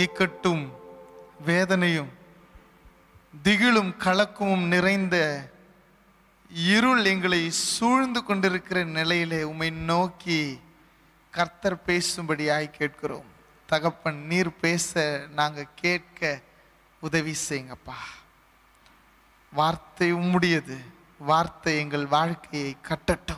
இக்கட்டும் வேதனையும் திகிலும் கலக்கமும் நிறைந்த இருள் எங்களை சூழ்ந்து கொண்டிருக்கிற நிலையிலே உம்மை நோக்கி கர்த்தர் பேசும்படியாய் கேட்கிறோம் தகப்பன் நீர் பேச நாங்கள் கேட்க உதவி செய்யுங்கப்பா வார்த்தை உம்முடையது வார்த்தை எங்கள் வாழ்க்கையை கட்டட்டும்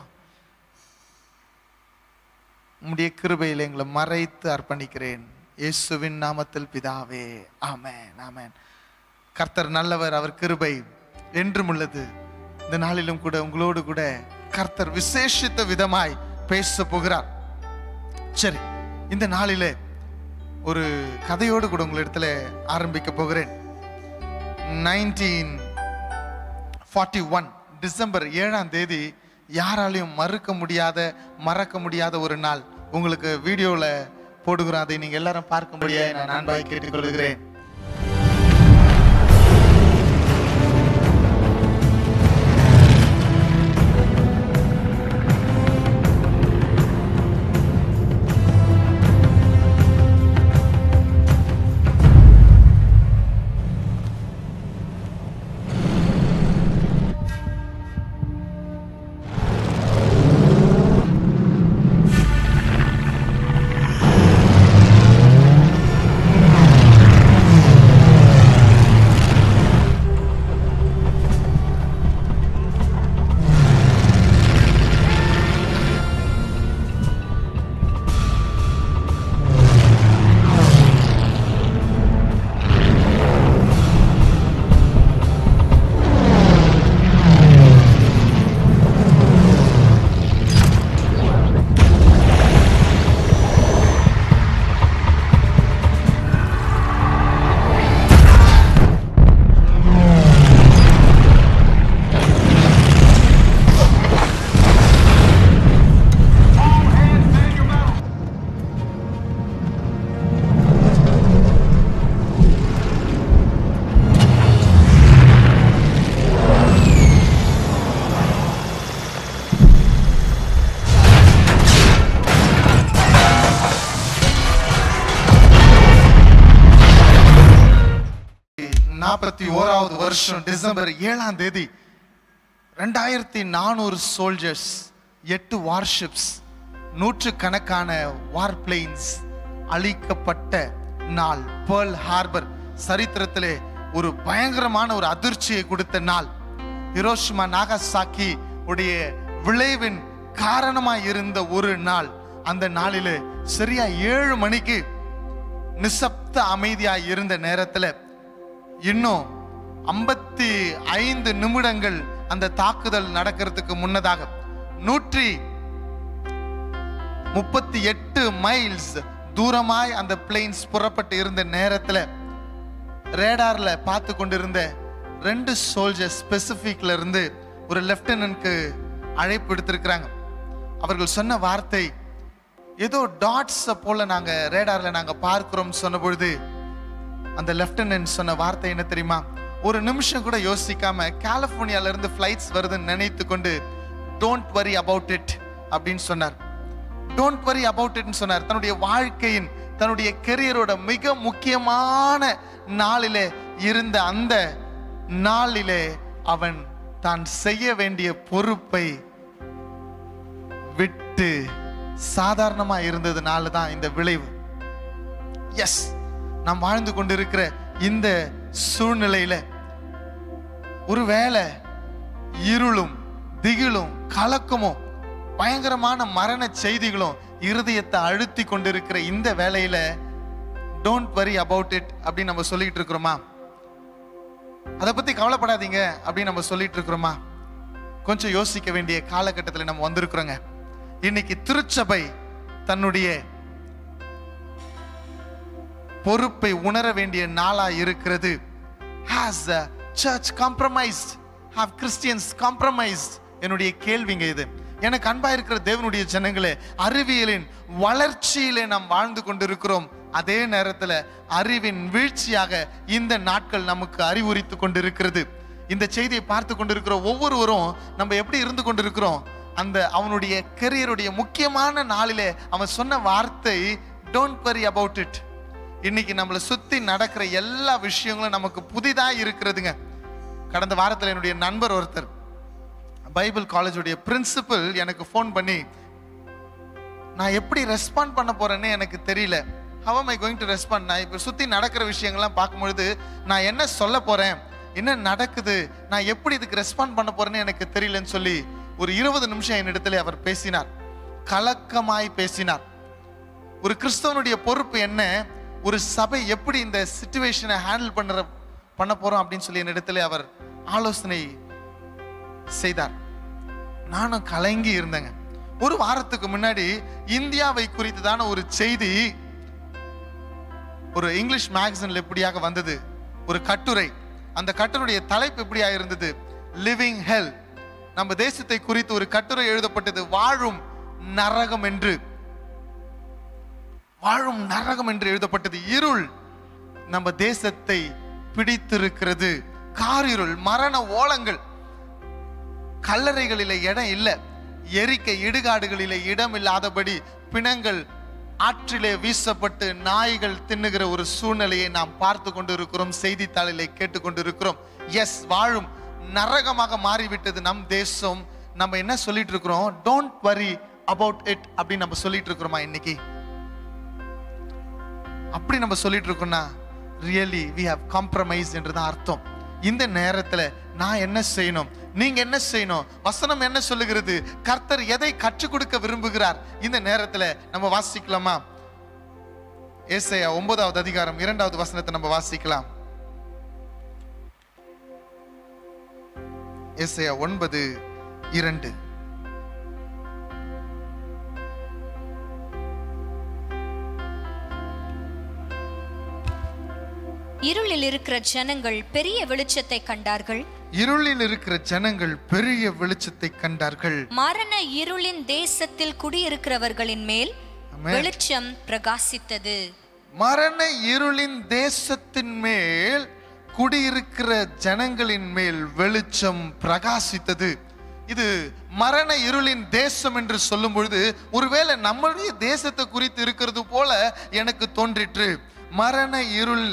உம்முடைய கிருபையில் எங்களை மறைத்து அர்ப்பணிக்கிறேன் இயேசுவின் நாமத்தில் பிதாவே ஆமென் ஆமென் கர்த்தர் நல்லவர் அவர் கிருபை என்றும் உள்ளது இந்த நாளிலும் கூட உங்களோடு கூட கர்த்தர் விசேஷித்த விதமாய் பேச போகிறார் சரி இந்த நாளிலே ஒரு கதையோடு கூட உங்களிடத்துல ஆரம்பிக்க போகிறேன் நைன்டீன் ஃபார்ட்டி ஒன் டிசம்பர் ஏழாம் தேதி யாராலையும் மறுக்க முடியாத மறக்க முடியாத ஒரு நாள் உங்களுக்கு வீடியோவில் போடுகிறோம் அதை நீங்கள் எல்லாரும் பார்க்கும்படியாக நான் அன்பாய் கேட்டுக்கொள்கிறேன் நாற்பத்தி ஓராவது வருஷம் டிசம்பர் ஏழாம் தேதி ரெண்டாயிரத்தி நானூறு சோல்ஜர்ஸ் எட்டு வார்ஷிப்ஸ் நூற்று கணக்கான வார் பிளேன்ஸ் அழிக்கப்பட்ட நாள் பேர்ல் ஹார்பர் சரித்திரத்திலே ஒரு பயங்கரமான ஒரு அதிர்ச்சியை கொடுத்த நாள் ஹிரோஷிமா நாகசாக்கி உடைய விளைவின் காரணமாய் இருந்த ஒரு நாள் அந்த நாளிலே சரியா ஏழு மணிக்கு நிசப்த அமைதியாய் இருந்த நேரத்துல இன்னும் ஐம்பத்தி ஐந்து நிமிடங்கள் அந்த தாக்குதல் நடக்கிறதுக்கு முன்னதாக நூற்றி முப்பத்தி எட்டு மைல்ஸ் தூரமாய் அந்த பிளேன்ஸ் புறப்பட்டு இருந்த நேரத்துல ரேடார்ல பார்த்து கொண்டிருந்த ரெண்டு சோல்ஜர் ஸ்பெசிபிக்ல இருந்து ஒரு லெப்டினன்ட்க்கு அழைப்பு எடுத்திருக்கிறாங்க அவர்கள் சொன்ன வார்த்தை ஏதோ டாட்ஸ் போல நாங்க ரேடார்ல நாங்க பார்க்கிறோம் சொன்ன பொழுது அந்த லெப்டினன்ட் சொன்ன வார்த்தை என்ன தெரியுமா ஒரு நிமிஷம் கூட யோசிக்காம கலிபோர்னியால இருந்து ஃபிளைட்ஸ் வருதுன்னு நினைத்து கொண்டு டோன்ட் வரி அபவுட் இட் அப்படின்னு சொன்னார் டோன்ட் வரி அபவுட் இட்னு சொன்னார் தன்னுடைய வாழ்க்கையின் தன்னுடைய கெரியரோட மிக முக்கியமான நாளிலே இருந்த அந்த நாளிலே அவன் தான் செய்ய வேண்டிய பொறுப்பை விட்டு சாதாரணமா இருந்ததுனால தான் இந்த விளைவு எஸ் நாம் வாழ்ந்து கொண்டிருக்கிற இந்த சூழ்நிலையில ஒருவேளை இருளும் திகிலும் கலக்கமும் பயங்கரமான மரண செய்திகளும் இருதயத்தை அழுத்தி கொண்டிருக்கிற இந்த வேலையில டோன்ட் வரி அபவுட் இட் அப்படின்னு நம்ம சொல்லிட்டு இருக்கிறோமா அதை பத்தி கவலைப்படாதீங்க அப்படின்னு நம்ம சொல்லிட்டு இருக்கிறோமா கொஞ்சம் யோசிக்க வேண்டிய காலகட்டத்தில் நம்ம வந்திருக்கிறோங்க இன்னைக்கு திருச்சபை தன்னுடைய பொறுப்பை உணர வேண்டிய நாளா இருக்கிறது has the church compromised have Christians compromised என்னுடைய கேள்விங்க இது எனக்கு அன்பா இருக்கிற தேவனுடைய ஜனங்களே அறிவியலின் வளர்ச்சியிலே நாம் வாழ்ந்து கொண்டிருக்கிறோம் அதே நேரத்துல அறிவின் வீழ்ச்சியாக இந்த நாட்கள் நமக்கு அறிவுரித்து கொண்டிருக்கிறது இந்த செய்தியை பார்த்து கொண்டிருக்கிற ஒவ்வொருவரும் நம்ம எப்படி இருந்து கொண்டிருக்கிறோம் அந்த அவனுடைய கெரியருடைய முக்கியமான நாளிலே அவன் சொன்ன வார்த்தை டோன்ட் வரி அபவுட் இட் இன்னைக்கு நம்மளை சுத்தி நடக்கிற எல்லா விஷயங்களும் நமக்கு புதிதா இருக்கிறதுங்க கடந்த வாரத்தில் என்னுடைய நண்பர் ஒருத்தர் பைபிள் காலேஜுடைய பிரின்சிபல் எனக்கு ஃபோன் பண்ணி நான் எப்படி ரெஸ்பாண்ட் பண்ண போறேன்னு எனக்கு தெரியல how am I going to respond நான் இப்போ சுற்றி நடக்கிற விஷயங்கள்லாம் பார்க்கும்பொழுது நான் என்ன சொல்ல போறேன் என்ன நடக்குது நான் எப்படி இதுக்கு ரெஸ்பாண்ட் பண்ண போறேன்னு எனக்கு தெரியலன்னு சொல்லி ஒரு இருபது நிமிஷம் என்னிடத்துல அவர் பேசினார் கலக்கமாய் பேசினார் ஒரு கிறிஸ்தவனுடைய பொறுப்பு என்ன ஒரு சபை எப்படி இந்த சுச்சுவேஷனை ஹேண்டில் பண்ணுற பண்ண போறோம் அப்படின்னு சொல்லி என்னிடத்துல அவர் ஆலோசனை செய்தார் நானும் கலங்கி இருந்தேங்க ஒரு வாரத்துக்கு முன்னாடி இந்தியாவை குறித்ததான ஒரு செய்தி ஒரு இங்கிலீஷ் மேகசின்ல எப்படியாக வந்தது ஒரு கட்டுரை அந்த கட்டுரையுடைய தலைப்பு எப்படியா இருந்தது லிவிங் ஹெல் நம்ம தேசத்தை குறித்து ஒரு கட்டுரை எழுதப்பட்டது வாழும் நரகம் என்று வாழும் நரகம் என்று எழுதப்பட்டது இருள் நம்ம தேசத்தை பிடித்திருக்கிறது காரிருள் மரண ஓலங்கள் கல்லறைகளிலே இடம் இல்லை எரிக்க இடுகாடுகளிலே இடம் இல்லாதபடி பிணங்கள் ஆற்றிலே வீசப்பட்டு நாய்கள் தின்னுகிற ஒரு சூழ்நிலையை நாம் பார்த்து கொண்டு இருக்கிறோம் செய்தித்தாளிலே கேட்டுக்கொண்டு இருக்கிறோம் எஸ் வாழும் நரகமாக மாறிவிட்டது நம் தேசம் நம்ம என்ன சொல்லிட்டு இருக்கிறோம் டோன்ட் வரி அபவுட் இட் அப்படின்னு நம்ம சொல்லிட்டு இருக்கிறோமா இன்னைக்கு அப்படி நம்ம சொல்லிட்டு இருக்கோம்னா ரியலி வி ஹவ் காம்ப்ரமைஸ் என்றுதான் அர்த்தம் இந்த நேரத்துல நான் என்ன செய்யணும் நீங்க என்ன செய்யணும் வசனம் என்ன சொல்லுகிறது கர்த்தர் எதை கற்றுக் கொடுக்க விரும்புகிறார் இந்த நேரத்துல நம்ம வாசிக்கலாமா ஏசாயா ஒன்பதாவது அதிகாரம் இரண்டாவது வசனத்தை நம்ம வாசிக்கலாம் ஏசாயா ஒன்பது இரண்டு இருளில் இருக்கிற ஜனங்கள் பெரிய வெளிச்சத்தை கண்டார்கள் இருளில் இருக்கிற ஜனங்கள் பெரிய வெளிச்சத்தை கண்டார்கள் மரண இருளின் தேசத்தில் குடியிருக்கிறவர்களின் மேல் ஆமென். வெளிச்சம் பிரகாசித்தது மரண இருளின் தேசத்தின் மேல் குடியிருக்கிற ஜனங்களின் மேல் வெளிச்சம் பிரகாசித்தது இது மரண இருளின் தேசம் என்று சொல்லும் பொழுது ஒருவேளை நம்மளுடைய தேசத்தை குறித்து இருக்கிறது போல எனக்கு தோன்றிற்று மரண இருள்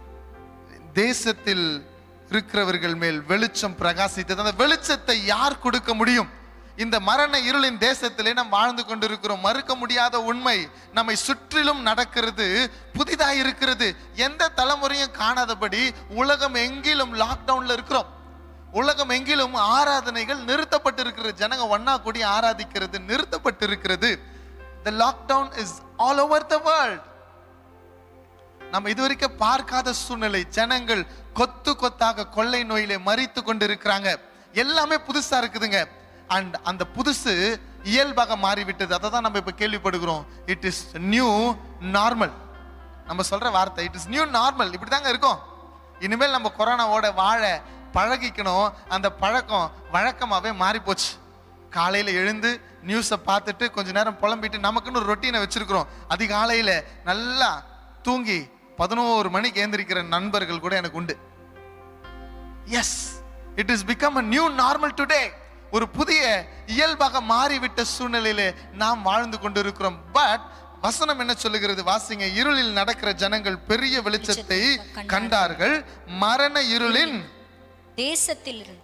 தேசத்தில் இருக்கிறவர்கள் மேல் வெளிச்சம் பிரகாசித்தது அந்த வெளிச்சத்தை யார் கொடுக்க முடியும் இந்த மரண இருளின் தேசத்திலே நாம் வாழ்ந்து கொண்டிருக்கிறோம் மறுக்க முடியாத உண்மை நம்மை சுற்றிலும் நடக்கிறது புதிதாக இருக்கிறது எந்த தலைமுறையும் காணாதபடி உலகம் எங்கிலும் லாக்டவுன்ல இருக்கிறோம் உலகம் எங்கிலும் ஆராதனைகள் நிறுத்தப்பட்டிருக்கிறது ஜனங்க ஒன்னா கூடி ஆராதிக்கிறது நிறுத்தப்பட்டிருக்கிறது the lockdown is all over the world நம்ம இதுவரைக்கும் பார்க்காத சூழ்நிலை ஜனங்கள் கொத்து கொத்தாக கொள்ளை நோயிலே மறித்து கொண்டிருக்கிறாங்க எல்லாமே புதுசா இருக்குதுங்க அண்ட் அந்த புதுசு இயல்பாக மாறிவிட்டது அதை தான் நம்ம இப்ப கேள்விப்படுகிறோம் இட் இஸ் நியூ நார்மல் நம்ம சொல்ற வார்த்தை இட் இஸ் நியூ நார்மல் இப்படி தாங்க இருக்கும் இனிமேல் நம்ம கொரோனாவோட வாழ பழகிக்கணும் அந்த பழக்கம் வழக்கமாவே மாறி போச்சு காலையில எழுந்து நியூஸை பார்த்துட்டு கொஞ்ச நேரம் புலம்பிட்டு நமக்குன்னு ஒரு ரொட்டீனை வச்சிருக்கிறோம் அதிகாலையில நல்லா தூங்கி பதினோரு மணிக்கு ஏந்திரிக்கிற நண்பர்கள் கூட எனக்கு உண்டு yes it is become a new normal today ஒரு புதிய இயல்பாக மாறிவிட்ட சூழ்நிலையிலே நாம் வாழ்ந்து கொண்டிருக்கிறோம் பட் வசனம் என்ன சொல்லுகிறது வாசிங்க இருளில் நடக்கிற ஜனங்கள் பெரிய வெளிச்சத்தை கண்டார்கள் மரண இருளின் தேசத்தில் இருந்து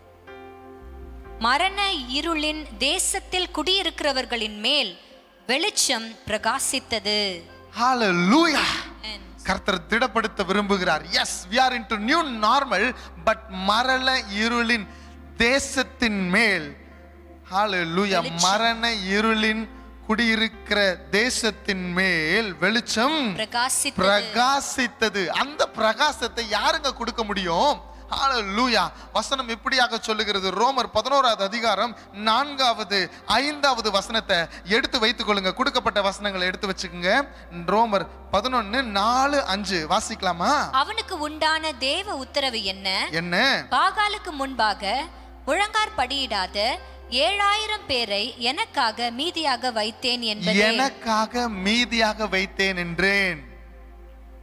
மரண இருளின் தேசத்தில் குடியிருக்கிறவர்களின் மேல் வெளிச்சம் பிரகாசித்தது ஹalleluya கர்த்தர் திடப்படுத்த விரும்புகிறார் yes we are into new normal but மரண இருளின் தேசத்தின் மேல் ஹalleluya மரண இருளின் குடியிருக்கிற தேசத்தின் மேல் வெளிச்சம் பிரகாசித்தது பிரகாசித்தது அந்த பிரகாசத்தை யாருங்க கொடுக்க முடியும் ஹalleluya வசனம் இப்படியாக சொல்லுகிறது ரோமர் பதினோராவது அதிகாரம் நான்காவது ஐந்தாவது வசனத்தை எடுத்து வைத்துக் கொள்ளுங்க கொடுக்கப்பட்ட வசனங்களை எடுத்து வச்சுக்கோங்க ரோமர் பதினொன்னு நாலு அஞ்சு வாசிக்கலாமா அவனுக்கு உண்டான தேவ உத்தரவு என்ன என்ன பாகாலுக்கு முன்பாக முழங்கார் படியிடாத ஏழாயிரம் பேரை எனக்காக மீதியாக வைத்தேன் என்பதே எனக்காக மீதியாக வைத்தேன் என்றேன்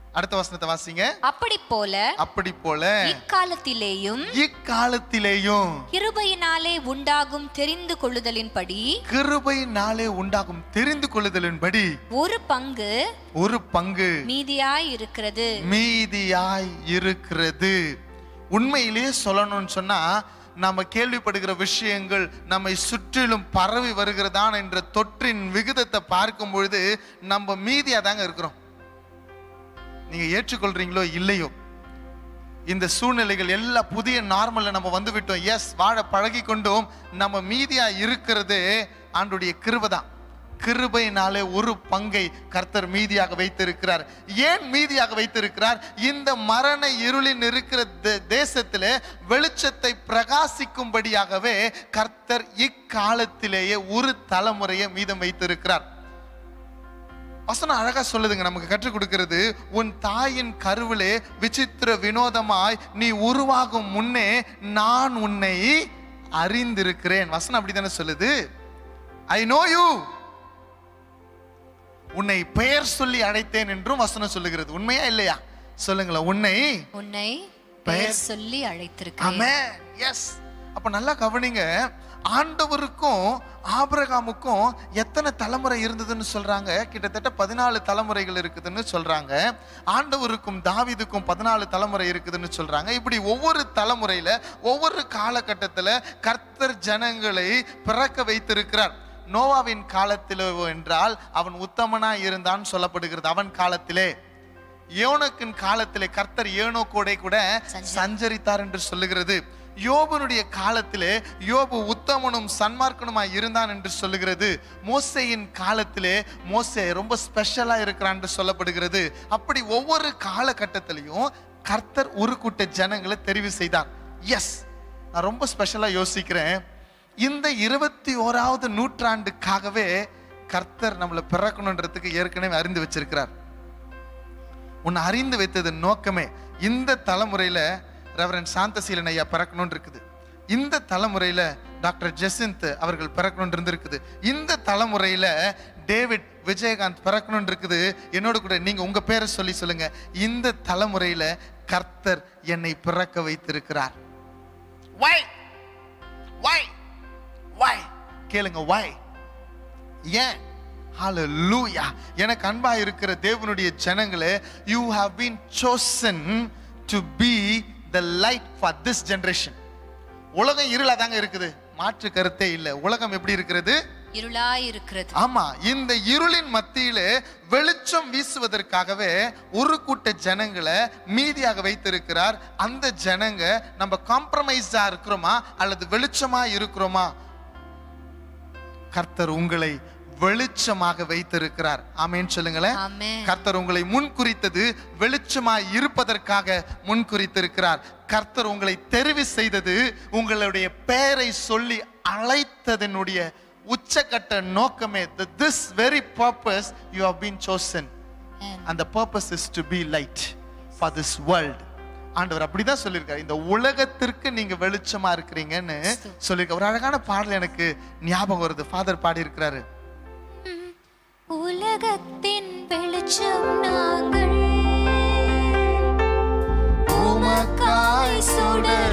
அடுத்த வசனத்தை வாசிங்க அப்படி போல அப்படி போல இக்காலத்திலேயும் இக்காலத்திலேயும் கிருபையினாலே உண்டாகும் தெரிந்து கொள்ளுதலின்படி கிருபையினாலே உண்டாகும் தெரிந்து கொள்ளுதலின்படி ஒரு பங்கு ஒரு பங்கு மீதியாய் இருக்கிறது மீதியாய் இருக்கிறது உண்மையிலேயே சொல்லணும்னு சொன்னா நாம கேள்விப்படுகிற விஷயங்கள் நம்மை சுற்றிலும் பரவி வருகிறதான் என்ற தொற்றின் விகிதத்தை பார்க்கும் பொழுது நம்ம மீதியா தாங்க இருக்கிறோம் நீங்க ஏற்றுக்கொள்றீங்களோ இல்லையோ இந்த சூழ்நிலைகள் எல்லா புதிய நார்மல்ல நம்ம வந்து விட்டோம் எஸ் வாழ பழகி கொண்டோம் நம்ம மீதியா இருக்கிறது ஆண்டுடைய கிருபை கிருபையினாலே ஒரு பங்கை கர்த்தர் மீதியாக வைத்திருக்கிறார் ஏன் மீதியாக வைத்திருக்கிறார் இந்த மரண இருளின் இருக்கிற தே- தேசத்திலே வெளிச்சத்தை பிரகாசிக்கும்படியாகவே கர்த்தர் இக்காலத்திலேயே ஒரு தலைமுறையை மீதம் வைத்திருக்கிறார் வசனம் அழகா சொல்லுதுங்க நமக்கு கற்றுக் கொடுக்கிறது உன் தாயின் கருவிலே விசித்திர வினோதமாய் நீ உருவாகும் முன்னே நான் உன்னை அறிந்திருக்கிறேன் வசனம் அப்படித்தானே சொல்லுது ஐ நோ யூ உன்னை பெயர் சொல்லி அழைத்தேன் என்றும் வசனம் சொல்லுகிறது உண்மையா இல்லையா சொல்லுங்களேன் உன்னை உன்னை பெயர் பெயர் சொல்லி அழைத்திருக்கிறேன் ஆமென் எஸ் அப்ப நல்லா கவனிங்க ஆண்டவருக்கும் ஆபிரகாமுக்கும் எத்தனை தலைமுறை இருந்ததுன்னு சொல்றாங்க கிட்டத்தட்ட பதினாலு தலைமுறைகள் இருக்குதுன்னு சொல்றாங்க ஆண்டவருக்கும் தாவீதுக்கும் பதினாலு தலைமுறை இருக்குதுன்னு சொல்றாங்க இப்படி ஒவ்வொரு தலைமுறையில ஒவ்வொரு காலகட்டத்துல கர்த்தர் ஜனங்களை பிறக்க வைத்திருக்கிறார் நோவாவின் காலத்திலோ என்றால் அவன் உத்தமனா இருந்தான் சொல்லப்படுகிறது அவன் காலத்திலே யோனுக்கின் காலத்திலே கர்த்தர் ஏனோக்கோடே கூட சஞ்சரித்தார் என்று சொல்லுகிறது யோபனுடைய காலத்திலே யோபு உத்தமனும் சன்மார்க்கனுமாய் இருந்தான் என்று சொல்லுகிறது மோசேயின் காலத்திலே மோசே ரொம்ப ஸ்பெஷலா இருக்கிறான் என்று சொல்லப்படுகிறது அப்படி ஒவ்வொரு காலகட்டத்திலையும் கர்த்தர் ஒரு கூட்ட ஜனங்களை தெரிவு செய்தார் எஸ் நான் ரொம்ப ஸ்பெஷலா யோசிக்கிறேன் இந்த இருபத்தி ஓராவது நூற்றாண்டுக்காகவே கர்த்தர் நம்மளை பிறக்கணுன்றதுக்கு ஏற்கனவே அறிந்து வச்சிருக்கிறார் உன்னை அறிந்து வைத்தது நோக்கமே இந்த தலைமுறையில ரெவரன் சாந்தசீலன் ஐயா பிறக்கணும்னு இருக்குது இந்த தலைமுறையில டாக்டர் ஜெசிந்த் அவர்கள் பிறக்கணும்னு இருந்திருக்குது இந்த தலைமுறையில டேவிட் விஜயகாந்த் பிறக்கணும்னு இருக்குது என்னோட கூட நீங்க உங்க பேரை சொல்லி சொல்லுங்க இந்த தலைமுறையில கர்த்தர் என்னை பிறக்க வைத்திருக்கிறார் Why? Why? Why? கேளுங்க why? ஏன் ஹalleluya எனக்கு அன்பா இருக்கிற தேவனுடைய ஜனங்களே you have been chosen to be the light for this generation உலகம் இருளா தாங்க இருக்குது மாற்று கருத்தே இல்லை உலகம் எப்படி இருக்கிறது இருளாய் இருக்கிறது ஆமா இந்த இருளின் மத்தியிலே வெளிச்சம் வீசுவதற்காகவே ஒரு கூட்ட ஜனங்களை மீதியாக வைத்திருக்கிறார் அந்த ஜனங்க நம்ம காம்ப்ரமைஸா இருக்கிறோமா அல்லது வெளிச்சமா இருக்கிறோமா கர்த்தர் உங்களை வெளிச்சமாக வைத்திருக்கிறார் ஆமென் சொல்லுங்களேன் ஆமென் கர்த்தர் உங்களை முன் குறித்தது வெளிச்சமாய் இருப்பதற்காக முன் குறித்திருக்கிறார் கர்த்தர் உங்களை தெரிவு செய்தது உங்களுடைய பெயரை சொல்லி அழைத்ததனுடைய உச்சக்கட்ட நோக்கமே this very purpose you have been chosen Amen. and the purpose is to be light for this world ஆண்டவர் அப்படிதான் சொல்லியிருக்காரு இந்த உலகத்திற்கு நீங்க வெளிச்சமா இருக்கிறீங்கன்னு சொல்லியிருக்க ஒரு அழகான பாடல் எனக்கு ஞாபகம் வருது ஃபாதர் பாடி இருக்கிறாரு உலகத்தின் வெளிச்சம் நாங்கள் உமக்காய் சுடர்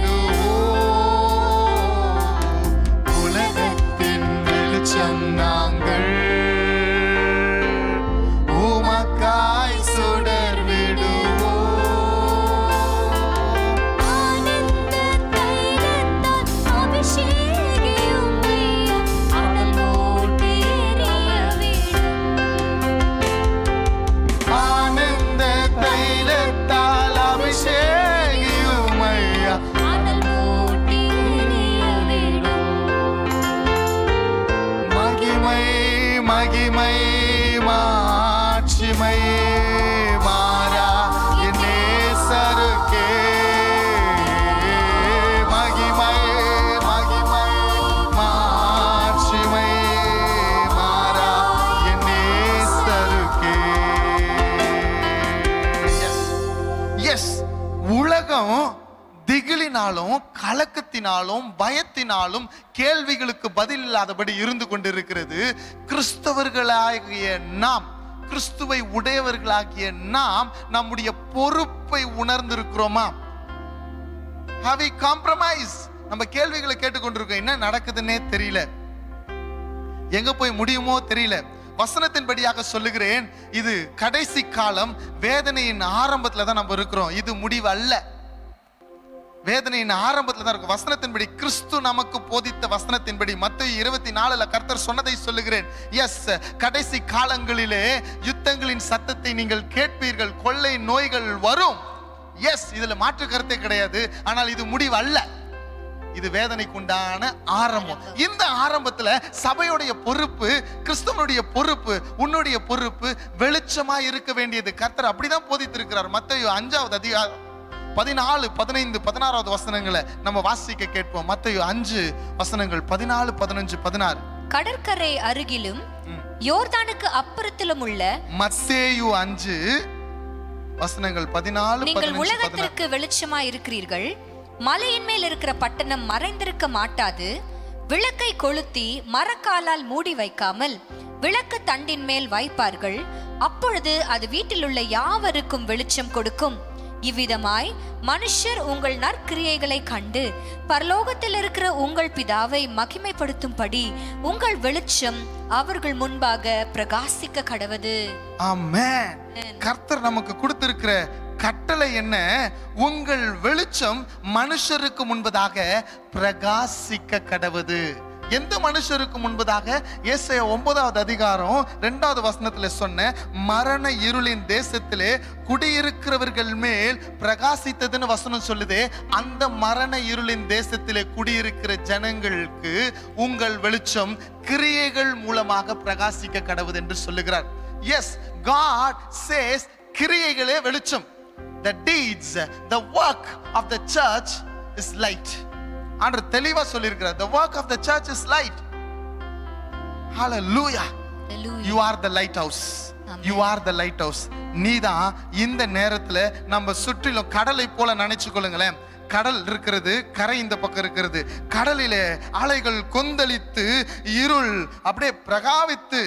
உலகத்தின் வெளிச்சம் நாங்கள் உமக்காய் சுடர் ஆனந்த தைலத்தால் அபிஷேகியும் நீர் அனல் மூட்டி எரிய விடும். ஆனந்த தைலத்தால் அபிஷேகியும் ஐயா அனல் மூட்டி எரிய விடும். மகிமை மகிமை மாட்சிமை மாறா என் நேசருக்கே மகிமை மகிமை மாட்சிமை மாறா என் நேசருக்கே எஸ் உலகம் திகிலினாலும் கலக்கத்தினாலும் பயத்தினாலும் கேள்விகளுக்கு பதில் இல்லாதபடி இருந்து கொண்டிருக்கிறது கிறிஸ்தவர்களாகிய நாம் கிறிஸ்துவை உடையவர்களாகிய நாம் நம்முடைய பொறுப்பை உணர்ந்திருக்கிறோமா ஹாவ் காம்ப்ரமைஸ் நம்ம கேள்விகளை கேட்டுக்கொண்டிருக்கோம் என்ன நடக்குதுன்னே தெரியல எங்க போய் முடியுமோ தெரியல வசனத்தின்படியாக சொல்லுகிறேன் இது கடைசி காலம் வேதனையின் ஆரம்பத்துல தான் நம்ம இருக்கிறோம் இது முடிவு அல்ல வேதனையின் ஆரம்பத்துல தான் இருக்கும் வசனத்தின்படி கிறிஸ்து நமக்கு போதித்த வசனத்தின்படி மத்திய இருபத்தி நாலுல கர்த்தர் சொன்னதை சொல்லுகிறேன் எஸ் கடைசி காலங்களிலே யுத்தங்களின் சத்தத்தை நீங்கள் கேட்பீர்கள் கொள்ளை நோய்கள் வரும் எஸ் இதுல மாற்று கருத்தே கிடையாது ஆனால் இது முடிவு அல்ல இது வேதனைக்கு உண்டான ஆரம்பம் இந்த ஆரம்பத்துல சபையுடைய பொறுப்பு கிறிஸ்துவனுடைய பொறுப்பு உன்னுடைய பொறுப்பு வெளிச்சமா இருக்க வேண்டியது கர்த்தர் அப்படிதான் போதித்திருக்கிறார் மத்தேயு அஞ்சாவது அதிகாரம் பதினாலு பதினைந்து பதினாறாவது வசனங்களை நம்ம வாசிக்க கேட்போம் மத்தேயு அஞ்சு வசனங்கள் பதினாலு பதினஞ்சு பதினாறு கடற்கரை அருகிலும் ம். யோர்தானுக்கு அப்புறத்திலும் உள்ள மத்தேயு அஞ்சு வசனங்கள் பதினாலு நீங்கள் பதினஞ்சு பதினாறு உலகத்திற்கு வெளிச்சமா இருக்கிறீர்கள் மலையின் மேல் இருக்கிற பட்டணம் மறைந்திருக்க மாட்டாது விளக்கை கொளுத்தி மரக்காலால் மூடி வைக்காமல் விளக்கு தண்டின் மேல் வைப்பார்கள் அப்பொழுது அது வீட்டில் உள்ள யாவருக்கும் வெளிச்சம் கொடுக்கும் இவ்விதமாய் மனுஷர் உங்கள் நற்கிரியைகளை கண்டு பரலோகத்தில் இருக்கிற உங்கள் பிதாவை மகிமைப்படுத்தும்படி உங்கள் வெளிச்சம் அவர்கள் முன்பாக பிரகாசிக்க கடவது ஆமென் கர்த்தர் நமக்கு கொடுத்திருக்கிற கட்டளை என்ன உங்கள் வெளிச்சம் மனுஷருக்கு முன்பதாக பிரகாசிக்க கடவுது எந்த மனுஷருக்கு முன்பதாக ஏசாயா ஒன்பதாவது அதிகாரம் ரெண்டாவது வசனத்துல சொன்ன மரண இருளின் தேசத்திலே குடியிருக்கிறவர்கள் மேல் பிரகாசித்ததுன்னு வசனம் சொல்லுதே அந்த மரண இருளின் தேசத்திலே குடியிருக்கிற ஜனங்களுக்கு உங்கள் வெளிச்சம் கிரியைகள் மூலமாக பிரகாசிக்க கடவுது என்று சொல்லுகிறார் எஸ் காட் சேஸ் கிரியைகளே வெளிச்சம் the deeds the work of the church is light ஆண்டவர் தெளிவா சொல்லியிருக்கிறார் the work of the church is light hallelujah Hallelujah. you are the lighthouse Amen. you are the lighthouse நீதான் இந்த நேரத்துல நம்ம சுற்றிலும் கடலை போல நினைச்சு கொள்ளுங்களேன் கடல் இருக்கிறது கரை இந்த பக்கம் இருக்கிறது கடலிலே அலைகள் கொந்தளித்து இருள் அப்படியே பிரகாவித்து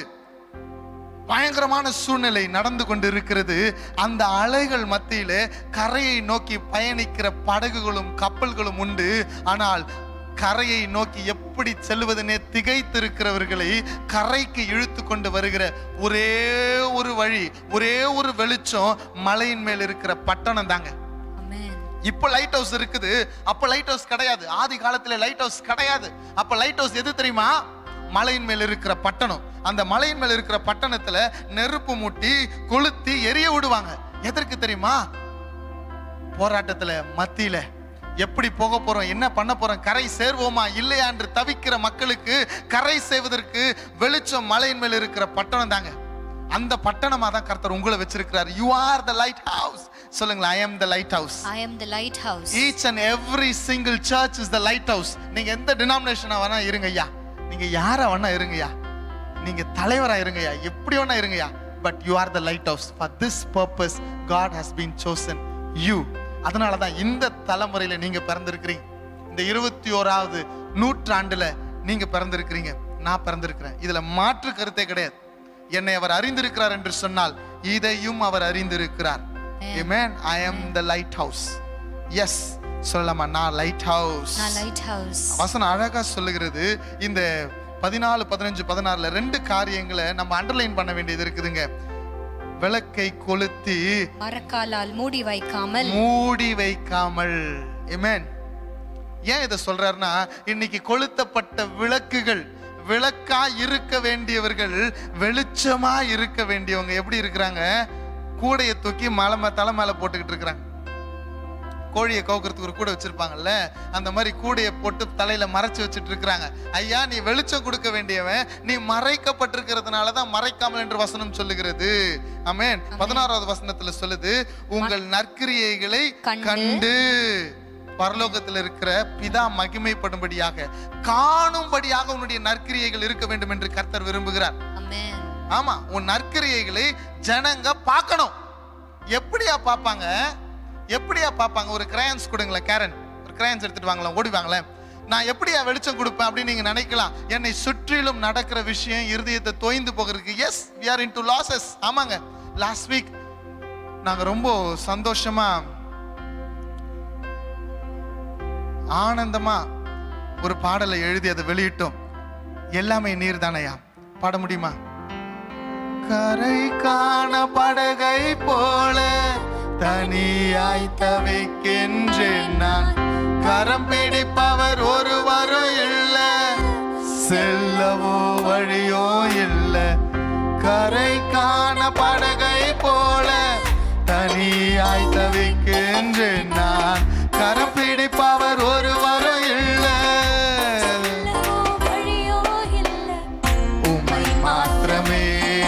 பயங்கரமான சூழ்நிலை நடந்து கொண்டு இருக்கிறது அந்த அலைகள் மத்தியிலே கரையை நோக்கி பயணிக்கிற படகுகளும் கப்பல்களும் உண்டு ஆனால் கரையை நோக்கி எப்படி செல்வதுனே திகைத்திருக்கிறவர்களை கரைக்கு இழுத்து கொண்டு வருகிற ஒரே ஒரு வழி ஒரே ஒரு வெளிச்சம் மலையின் மேல் இருக்கிற பட்டணம் தாங்க Amen. இப்போ லைட் ஹவுஸ் இருக்குது அப்ப லைட் ஹவுஸ் கிடையாது ஆதி காலத்துல லைட் ஹவுஸ் கிடையாது அப்ப லைட் ஹவுஸ் எது தெரியுமா மலையின் மேல் இருக்கிற பட்டணம் அந்த மலையின் மேல் இருக்கிற பட்டணத்துல நெருப்பு மூட்டி கொளுத்தி எரிய விடுவாங்க எதற்கு தெரியுமா போராட்டத்துல மத்தியில எப்படி போக போறோம் என்ன பண்ண போறோம் கரை சேர்வோமா இல்லையா என்று தவிக்கிற மக்களுக்கு கரை செய்வதற்கு வெளிச்சம் மலையின் மேல் இருக்கிற பட்டணம் தாங்க அந்த பட்டணமா தான் கர்த்தர் உங்களை வச்சிருக்கிறார் you are the lighthouse சொல்லுங்களேன் I am the lighthouse I am the lighthouse. Each and every single church is the lighthouse நீங்க எந்த டினாமினேஷனா வேணா இருங்க ஐயா நீங்க யாரா வேணா இருங்கய்யா நீங்க தலைவரா இருங்கய்யா எப்படி வேணா இருங்கய்யா but you are the lighthouse for this purpose God has been chosen you அதனால தான் இந்த தலைமுறையில நீங்க பிறந்திருக்கிறீங்க இந்த இருபத்தி ஓராவது நூற்றாண்டுல நீங்க பிறந்திருக்கிறீங்க நான் பிறந்திருக்கிறேன் இதுல மாற்று கருத்தே கிடையாது என்னை அவர் அறிந்திருக்கிறார் என்று சொன்னால் இதையும் அவர் அறிந்திருக்கிறார் Amen. I am the lighthouse. Yes சொல்லலாமா நான் லைட் ஹவுஸ் நான் lighthouse. வசனம் அழகா சொல்லுகிறது இந்த பதினாலு பதினஞ்சு பதினாறுல ரெண்டு காரியங்களை நம்ம அண்டர்லைன் பண்ண வேண்டியது இருக்குதுங்க விளக்கை கொளுத்தி மரக்காலால் மூடி வைக்காமல் மூடி வைக்காமல் எமேன் ஏன் இதை சொல்றாருன்னா இன்னைக்கு கொளுத்தப்பட்ட விளக்குகள் விளக்கா இருக்க வேண்டியவர்கள் வெளிச்சமா இருக்க வேண்டியவங்க எப்படி இருக்கிறாங்க கூடையை தூக்கி மலை மே- தலை மேல போட்டுக்கிட்டு இருக்கிறாங்க கோழியை கவுக்கிறதுக்கு ஒரு கூடை வச்சிருப்பாங்கல்ல அந்த மாதிரி கூடையை போட்டு தலையில மறைச்சு வச்சுட்டு இருக்கிறாங்க ஐயா நீ வெளிச்சம் கொடுக்க வேண்டியவன் நீ மறைக்கப்பட்டிருக்கிறதுனால தான் மறைக்காமல் என்று வசனம் சொல்லுகிறது ஆமென் பதினாறாவது வசனத்துல சொல்லுது உங்கள் நற்கிரியைகளை கண்டு கண்டு பரலோகத்தில் இருக்கிற பிதா மகிமைப்படும்படியாக காணும்படியாக உன்னுடைய நற்கிரியைகள் இருக்க வேண்டும் என்று கர்த்தர் விரும்புகிறார் Amen. ஆமா உன் நற்கிரியைகளை ஜனங்க பார்க்கணும் எப்படியா பார்ப்பாங்க எப்படியா பார்ப்பாங்க ஒரு கிரையான்ஸ் கொடுங்களேன் கேரன் ஒரு கிரையான்ஸ் எடுத்துட்டு வாங்களேன் ஓடி வாங்களேன் நான் எப்படியா வெளிச்சம் கொடுப்பேன் அப்படின்னு நீங்க நினைக்கலாம் என்னை சுற்றிலும் நடக்கிற விஷயம் இருதயத்தை தோய்ந்து போகிறதுக்கு yes we are into losses ஆமாங்க லாஸ்ட் வீக் நாங்க ரொம்ப சந்தோஷமா ஆனந்தமா ஒரு பாடலை எழுதி அதை வெளியிட்டோம் எல்லாமே நீர் தானையா பாட முடியுமா கரை காண படகை போல தனியாய் தவிக்கின்றேன் நான் கரம் பிடிப்பவர் ஒருவரும் இல்ல செல்லவோ வழியோ இல்ல கரை காண படகை போல தனியாய் தவிக்கின்றேன் நான் கரம் பிடிப்பவர் ஒருவரும் இல்ல செல்லவோ வழியோ இல்லை உம்மை மாத்திரமே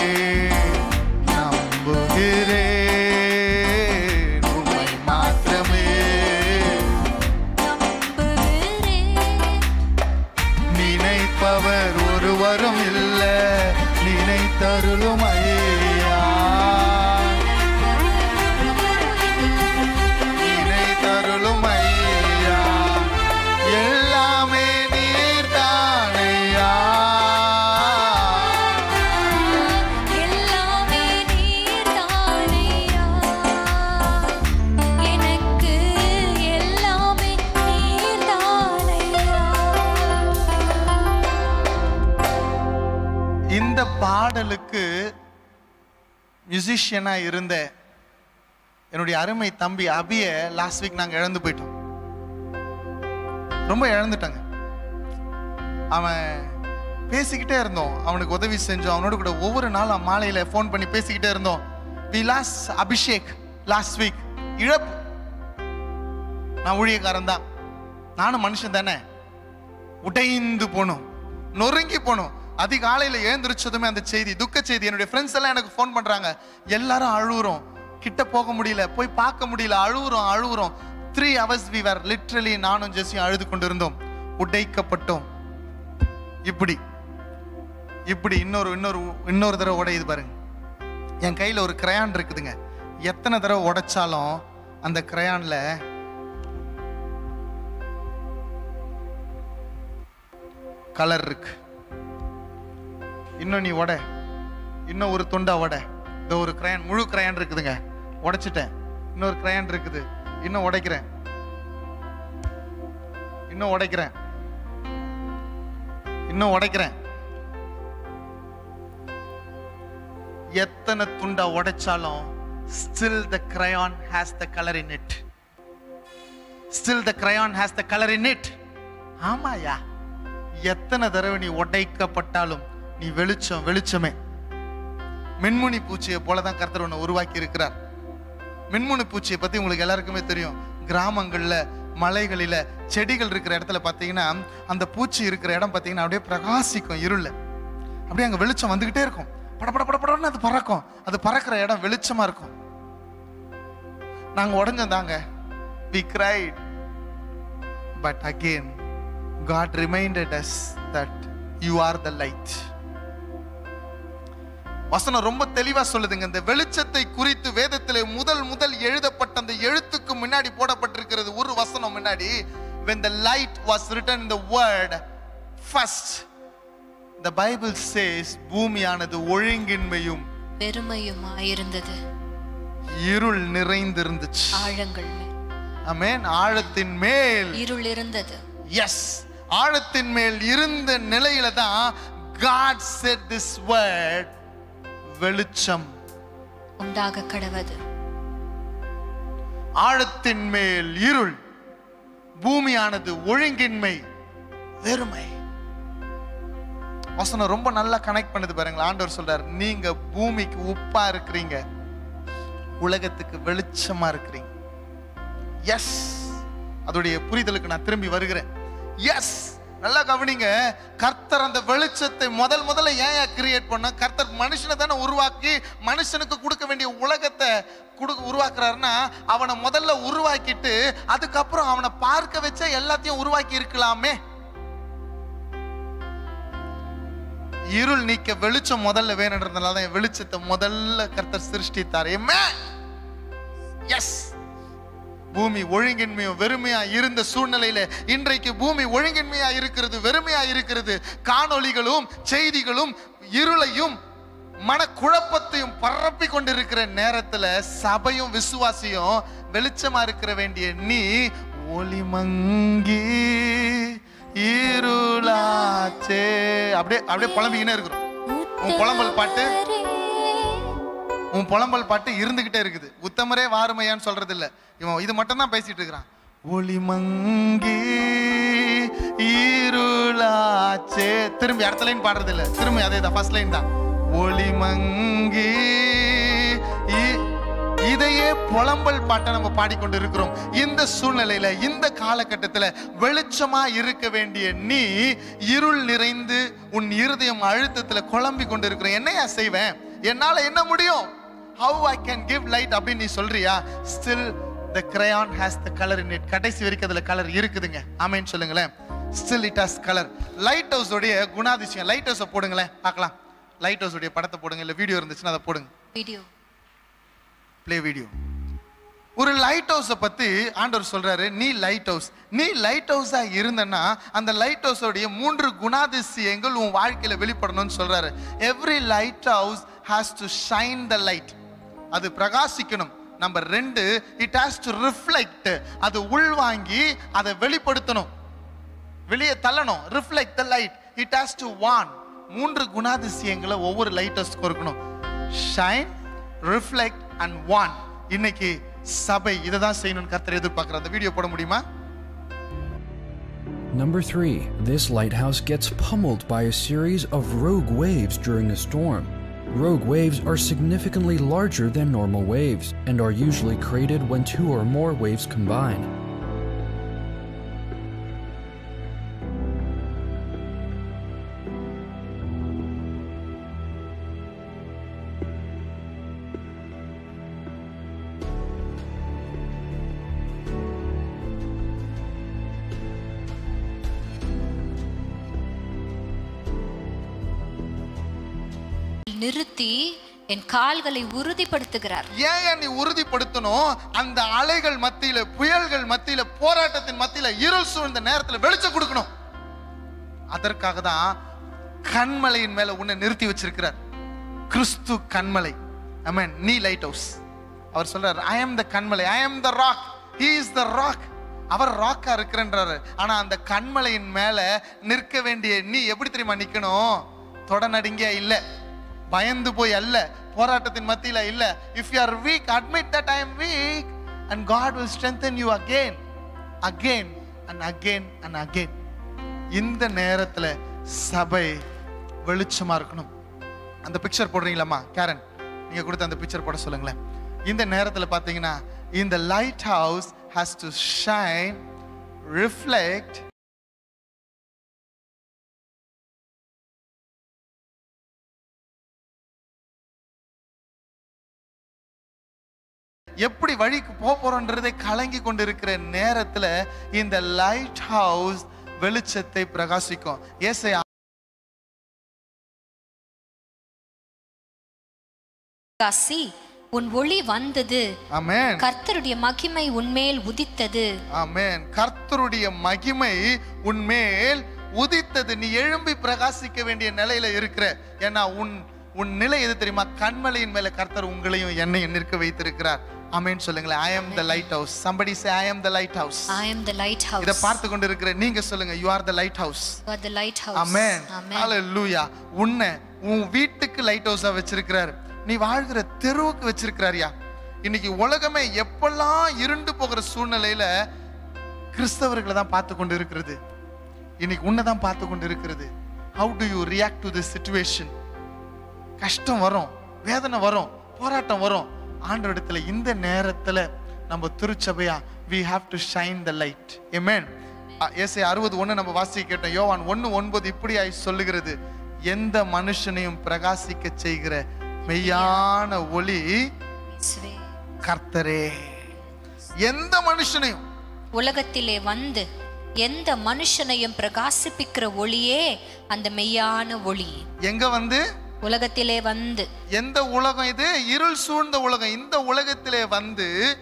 நம்புகிறேன் உம்மை மாத்திரமே நம்புகிறேன் நினைப்பவர் ஒருவரும் இல்ல நினைத்தருளும் ஐயா நினைத்தருளும் ஐயா எல்லாமே நீர்தானையா எல்லாமே நீர்தானையா எனக்கு எல்லாமே நீர்தானையா இந்த பாடலுக்கு மியூசிஷியனா இருந்த என்னுடைய அருமை தம்பி அபிய லாஸ்ட் வீக் நாங்க இழந்து போயிட்டோம் ரொம்ப இழந்துட்டாங்க அவன் பேசிக்கிட்டே இருந்தோம் அவனுக்கு உதவி செஞ்சோம் அவனோட கூட ஒவ்வொரு நாளும் மாலையில ஃபோன் பண்ணி பேசிக்கிட்டே இருந்தோம் we loss Abhishek last week இழப்பு நான் ஊழியக்காரன் தான் நானும் மனுஷன் தானே உடைந்து போகணும் நொறுங்கி போகணும் அதிகாலையில் எழுந்திரிச்சதுமே அந்த செய்தி துக்க செய்தி என்னுடைய ஃப்ரெண்ட்ஸ் எல்லாம் எனக்கு ஃபோன் பண்றாங்க எல்லாரும் அழுவுறோம் கிட்ட போக முடியல போய் பார்க்க முடியல அழுவுறோம் அழுவுறோம் three hours we were literally நானும் ஜெஸ்ஸியும் அழுது கொண்டிருந்தோம் உடைக்கப்பட்டோம் இப்படி இப்படி இன்னொரு இன்னொரு இன்னொரு தடவை உடையுது பாருங்க என் கையில ஒரு கிரையான் இருக்குதுங்க எத்தனை தடவை உடைச்சாலும் அந்த கிரையான்ல கலர் இருக்கு இன்னும் நீ உட இன்னும் ஒரு துண்டா உட இந்த ஒரு கிரையான் முழு கிரையான் இருக்குதுங்க உடைச்சிட்டேன் இன்னொரு கிரையான் இருக்குது இன்னும் உடைக்கிறேன் இன்னும் உடைக்கிறேன் இன்னும் உடைக்கிறேன் எத்தனை துண்டா உடைச்சாலும் still the crayon has the colour in it still the crayon has the colour in it ஆமாயா எத்தனை தடவை நீ உடைக்கப்பட்டாலும் நீ வெளிச்சம் வெளிச்சமே மின்முனி பூச்சியை போல தான் கர்த்தர் உன்னை உருவாக்கி இருக்கிறார் மின்முனி பூச்சியை பத்தி உங்களுக்கு எல்லாருக்குமே தெரியும் கிராமங்கள்ல மலைகளில செடிகள் இருக்கிற இடத்துல பார்த்தீங்கன்னா அந்த பூச்சி இருக்கிற இடம் பார்த்தீங்கன்னா அப்படியே பிரகாசிக்கும் இருள்ல அப்படியே அங்க வெளிச்சம் வந்துகிட்டே இருக்கும் பட பட பட படன்னு அது பறக்கும் அது பறக்கிற இடம் வெளிச்சமா இருக்கும் நாங்க உடஞ்சோம் தாங்க we cried but again God reminded us that you are the light. வசனம் ரொம்ப தெளிவா சொல்லுதுங்க இந்த வெளிச்சத்தை குறித்து வேதத்திலே முதல் முதல் எழுதப்பட்ட அந்த எழுத்துக்கு முன்னாடி போடப்பட்டிருக்கிறது ஒரு வசனம் முன்னாடி when the light was written in the word first the bible says பூமியானது ஒழுங்கின்மையும் பெருமையுமாயிருந்தது இருள் நிறைந்திருந்துச்சு ஆழங்கள் மேல் ஆமென் ஆழத்தின் மேல் இருள் இருந்தது எஸ் ஆழத்தின் மேல் இருந்த நிலையில தான் God said this word வெளிச்சம் உண்டாக கடவது ஆழத்தின் மேல் இருள் பூமியானது ஒழுங்கின்மை வெறுமை வசனம் ரொம்ப நல்லா கனெக்ட் பண்ணுது பாருங்களேன் ஆண்டவர் சொல்றார் நீங்க பூமிக்கு உப்பா இருக்கிறீங்க உலகத்துக்கு வெளிச்சமா இருக்கிறீங்க எஸ் அதோடைய புரிதலுக்கு நான் திரும்பி வருகிறேன் எஸ் நல்லா கவனிங்க கர்த்தர் அந்த வெளிச்சத்தை முதல் முதல்ல ஏன் கிரியேட் பண்ண கர்த்தர் மனுஷனை தானே உருவாக்கி மனுஷனுக்கு கொடுக்க வேண்டிய உலகத்தை கொடுக்க உருவாக்குறாருன்னா அவனை முதல்ல உருவாக்கிட்டு அதுக்கப்புறம் அவனை பார்க்க வச்ச எல்லாத்தையும் உருவாக்கி இருக்கலாமே இருள் நீக்க வெளிச்சம் முதல்ல வேணுன்றதுனால தான் வெளிச்சத்தை முதல்ல கர்த்தர் சிருஷ்டித்தார் எஸ் பூமி ஒழுங்கின்மையும் வெறுமையா இருந்த சூழ்நிலையில இன்றைக்கு பூமி ஒழுங்கின்மையா இருக்கிறது வெறுமையா இருக்கிறது காணொளிகளும் செய்திகளும் இருளையும் மனக்குழப்பத்தையும் பரப்பி கொண்டிருக்கிற நேரத்துல சபையும் விசுவாசியும் வெளிச்சமா இருக்கிற வேண்டிய நீ ஒளிமங்கி இருளாச்சே அப்படியே அப்படியே புலம்பிக்கினே இருக்கிறோம் உன் புலம்பல் பாட்டு உன் புலம்பல் பாட்டு இருந்துகிட்டே இருக்குது உத்தமரே வாருமையான்னு சொல்றது இல்ல இவன் இது மட்டும் தான் பேசிட்டு இருக்கிறான் ஒளிமங்கி இருளாச்சே திரும்பி அடுத்த லைன் பாடுறது இல்ல திரும்பி அதே தான் ஃபர்ஸ்ட் லைன் தான் ஒளிமங்கி இ- இதையே புலம்பல் பாட்டை நம்ம பாடிக்கொண்டு இருக்கிறோம் இந்த சூழ்நிலையில இந்த காலகட்டத்துல வெளிச்சமா இருக்க வேண்டிய நீ இருள் நிறைந்து உன் இருதயம் அழுத்தத்துல குழம்பி கொண்டு இருக்கிற என்னையா செய்வேன் என்னால என்ன முடியும் how I can give light அப்படின்னு நீ சொல்றியா still the crayon has the colour in it கடைசி வரைக்கும் அதுல கலர் இருக்குதுங்க ஆமேன்னு சொல்லுங்களேன் still it has colour lighthouse உடைய குணாதிசயம் லைட் ஹவுஸை போடுங்களேன் பார்க்கலாம் லைட் ஹவுஸ் உடைய படத்தை போடுங்க இல்ல வீடியோ இருந்துச்சுன்னா அதை போடுங்க வீடியோ ப்ளே வீடியோ ஒரு லைட் ஹவுஸை பத்தி ஆண்டவர் சொல்றாரு நீ லைட் ஹவுஸ் நீ லைட் ஹவுஸா இருந்தன்னா அந்த லைட் ஹவுஸோடைய மூன்று குணாதிசயங்கள் உன் வாழ்க்கையில வெளிப்படணும்னு சொல்றாரு every lighthouse has to shine the light அது பிரகாசிக்கணும் நம்பர் ரெண்டு இட் ஹாஸ் டு ரிஃப்ளெக்ட் அது உள்வாங்கி அதை வெளிப்படுத்தணும் வெளியே தள்ளணும் reflect the light it has to warn மூன்று குணாதிசயங்களை ஒவ்வொரு லைட் ஹவுஸ்க்கும் இருக்கணும் ஷைன் ரிஃப்ளெக்ட் அண்ட் வான் இன்னைக்கு சபை இதை தான் செய்யணும்னு கர்த்தர் எதிர்பார்க்குற அந்த வீடியோ போட முடியுமா Number 3. This lighthouse gets pummeled by a series of rogue waves during a storm. Rogue waves are significantly larger than normal waves and are usually created when two or more waves combine. நிறுத்தி என் கால்களை உறுதிப்படுத்துகிறார் ஏன் ஏன் நீ உறுதிப்படுத்தணும் அந்த அலைகள் மத்தியில புயல்கள் மத்தியில போராட்டத்தின் மத்தியில இருள் சூழ்ந்த நேரத்துல வெளிச்சம் கொடுக்கணும் அதற்காக தான் கண்மலையின் மேல உன்னை நிறுத்தி வச்சிருக்கிறார் கிறிஸ்து கண்மலை அமேன் நீ லைட் ஹவுஸ் அவர் சொல்றாரு ஐ அம் த கண்மலை I am the rock he is the rock அவர் ராக்கா இருக்கிறன்றாரு ஆனா அந்த கண்மலையின் மேல நிற்க வேண்டிய நீ எப்படி தெரியுமா நிக்கணும் தொடநடுங்கியா இல்ல பயந்து போய் அல்ல போராட்டத்தின் மத்தியில இல்ல if you are weak admit that I am weak and God will strengthen you again again and again and again இந்த நேரத்துல சபை வெளிச்சமா இருக்கணும் அந்த பிக்சர் போடுறீங்களாம்மா கேரன் நீங்க கொடுத்த அந்த பிக்சர் போட சொல்லுங்களேன் இந்த நேரத்துல பாத்தீங்கன்னா இந்த lighthouse has to shine reflect எப்படி வழிக்கு போக போறோன்றதை கலங்கி கொண்டிருக்கிற நேரத்துல இந்த லைட் ஹவுஸ் வெளிச்சத்தை பிரகாசிக்கும் ஏசை காசி உன் ஒளி வந்தது ஆமென் கர்த்தருடைய மகிமை உன்மேல் உதித்தது ஆமென் கர்த்தருடைய மகிமை உன்மேல் உதித்தது நீ எழும்பி பிரகாசிக்க வேண்டிய நிலையில இருக்கிற ஏன்னா உன் உன் நிலை எது தெரியுமா கண்மலையின் மேல கர்த்தர் உங்களையும் என்னையும் நிற்க வைத்திருக்கிறார் ஆமென் சொல்லுங்களேன் I am the lighthouse somebody say I am the lighthouse I am the light இத ஹவுஸ் பார்த்து கொண்டு இருக்கிற நீங்க சொல்லுங்க you are the lighthouse the lighthouse அமேன் ஆமென் ஹalleluya உன்னை உன் வீட்டுக்கு லைட் ஹவுஸா வச்சிருக்கிறாரு நீ வாழ்கிற தெருவுக்கு வச்சிருக்கிறாரியா இன்னைக்கு உலகமே எப்பெல்லாம் இருண்டு போகிற சூழ்நிலையில கிறிஸ்தவர்களை தான் பார்த்து கொண்டு இருக்கிறது இன்னைக்கு உன்னை தான் பார்த்து கொண்டு இருக்கிறது how do you react to this situation கஷ்டம் வரும் வேதனை வரும் போராட்டம் வரும் ஆண்டவரிடத்துல இந்த நேரத்துல நம்ம திருச்சபையா we have to shine the light amen ஏசை அறுபது ஒண்ணு நம்ம வாசிக்க கேட்டோம் யோவான் ஒண்ணு ஒன்பது இப்படியாய் சொல்லுகிறது எந்த மனுஷனையும் பிரகாசிக்க செய்கிற மெய்யான ஒளி இயேசுவே. கர்த்தரே எந்த மனுஷனையும் உலகத்திலே வந்து எந்த மனுஷனையும் பிரகாசிப்பிக்கிற ஒளியே அந்த மெய்யான ஒளி எங்க வந்து உலகத்திலே வந்து எந்த உலகம் இது இருள் சூழ்ந்த உலகம் இந்த உலகத்திலே வந்து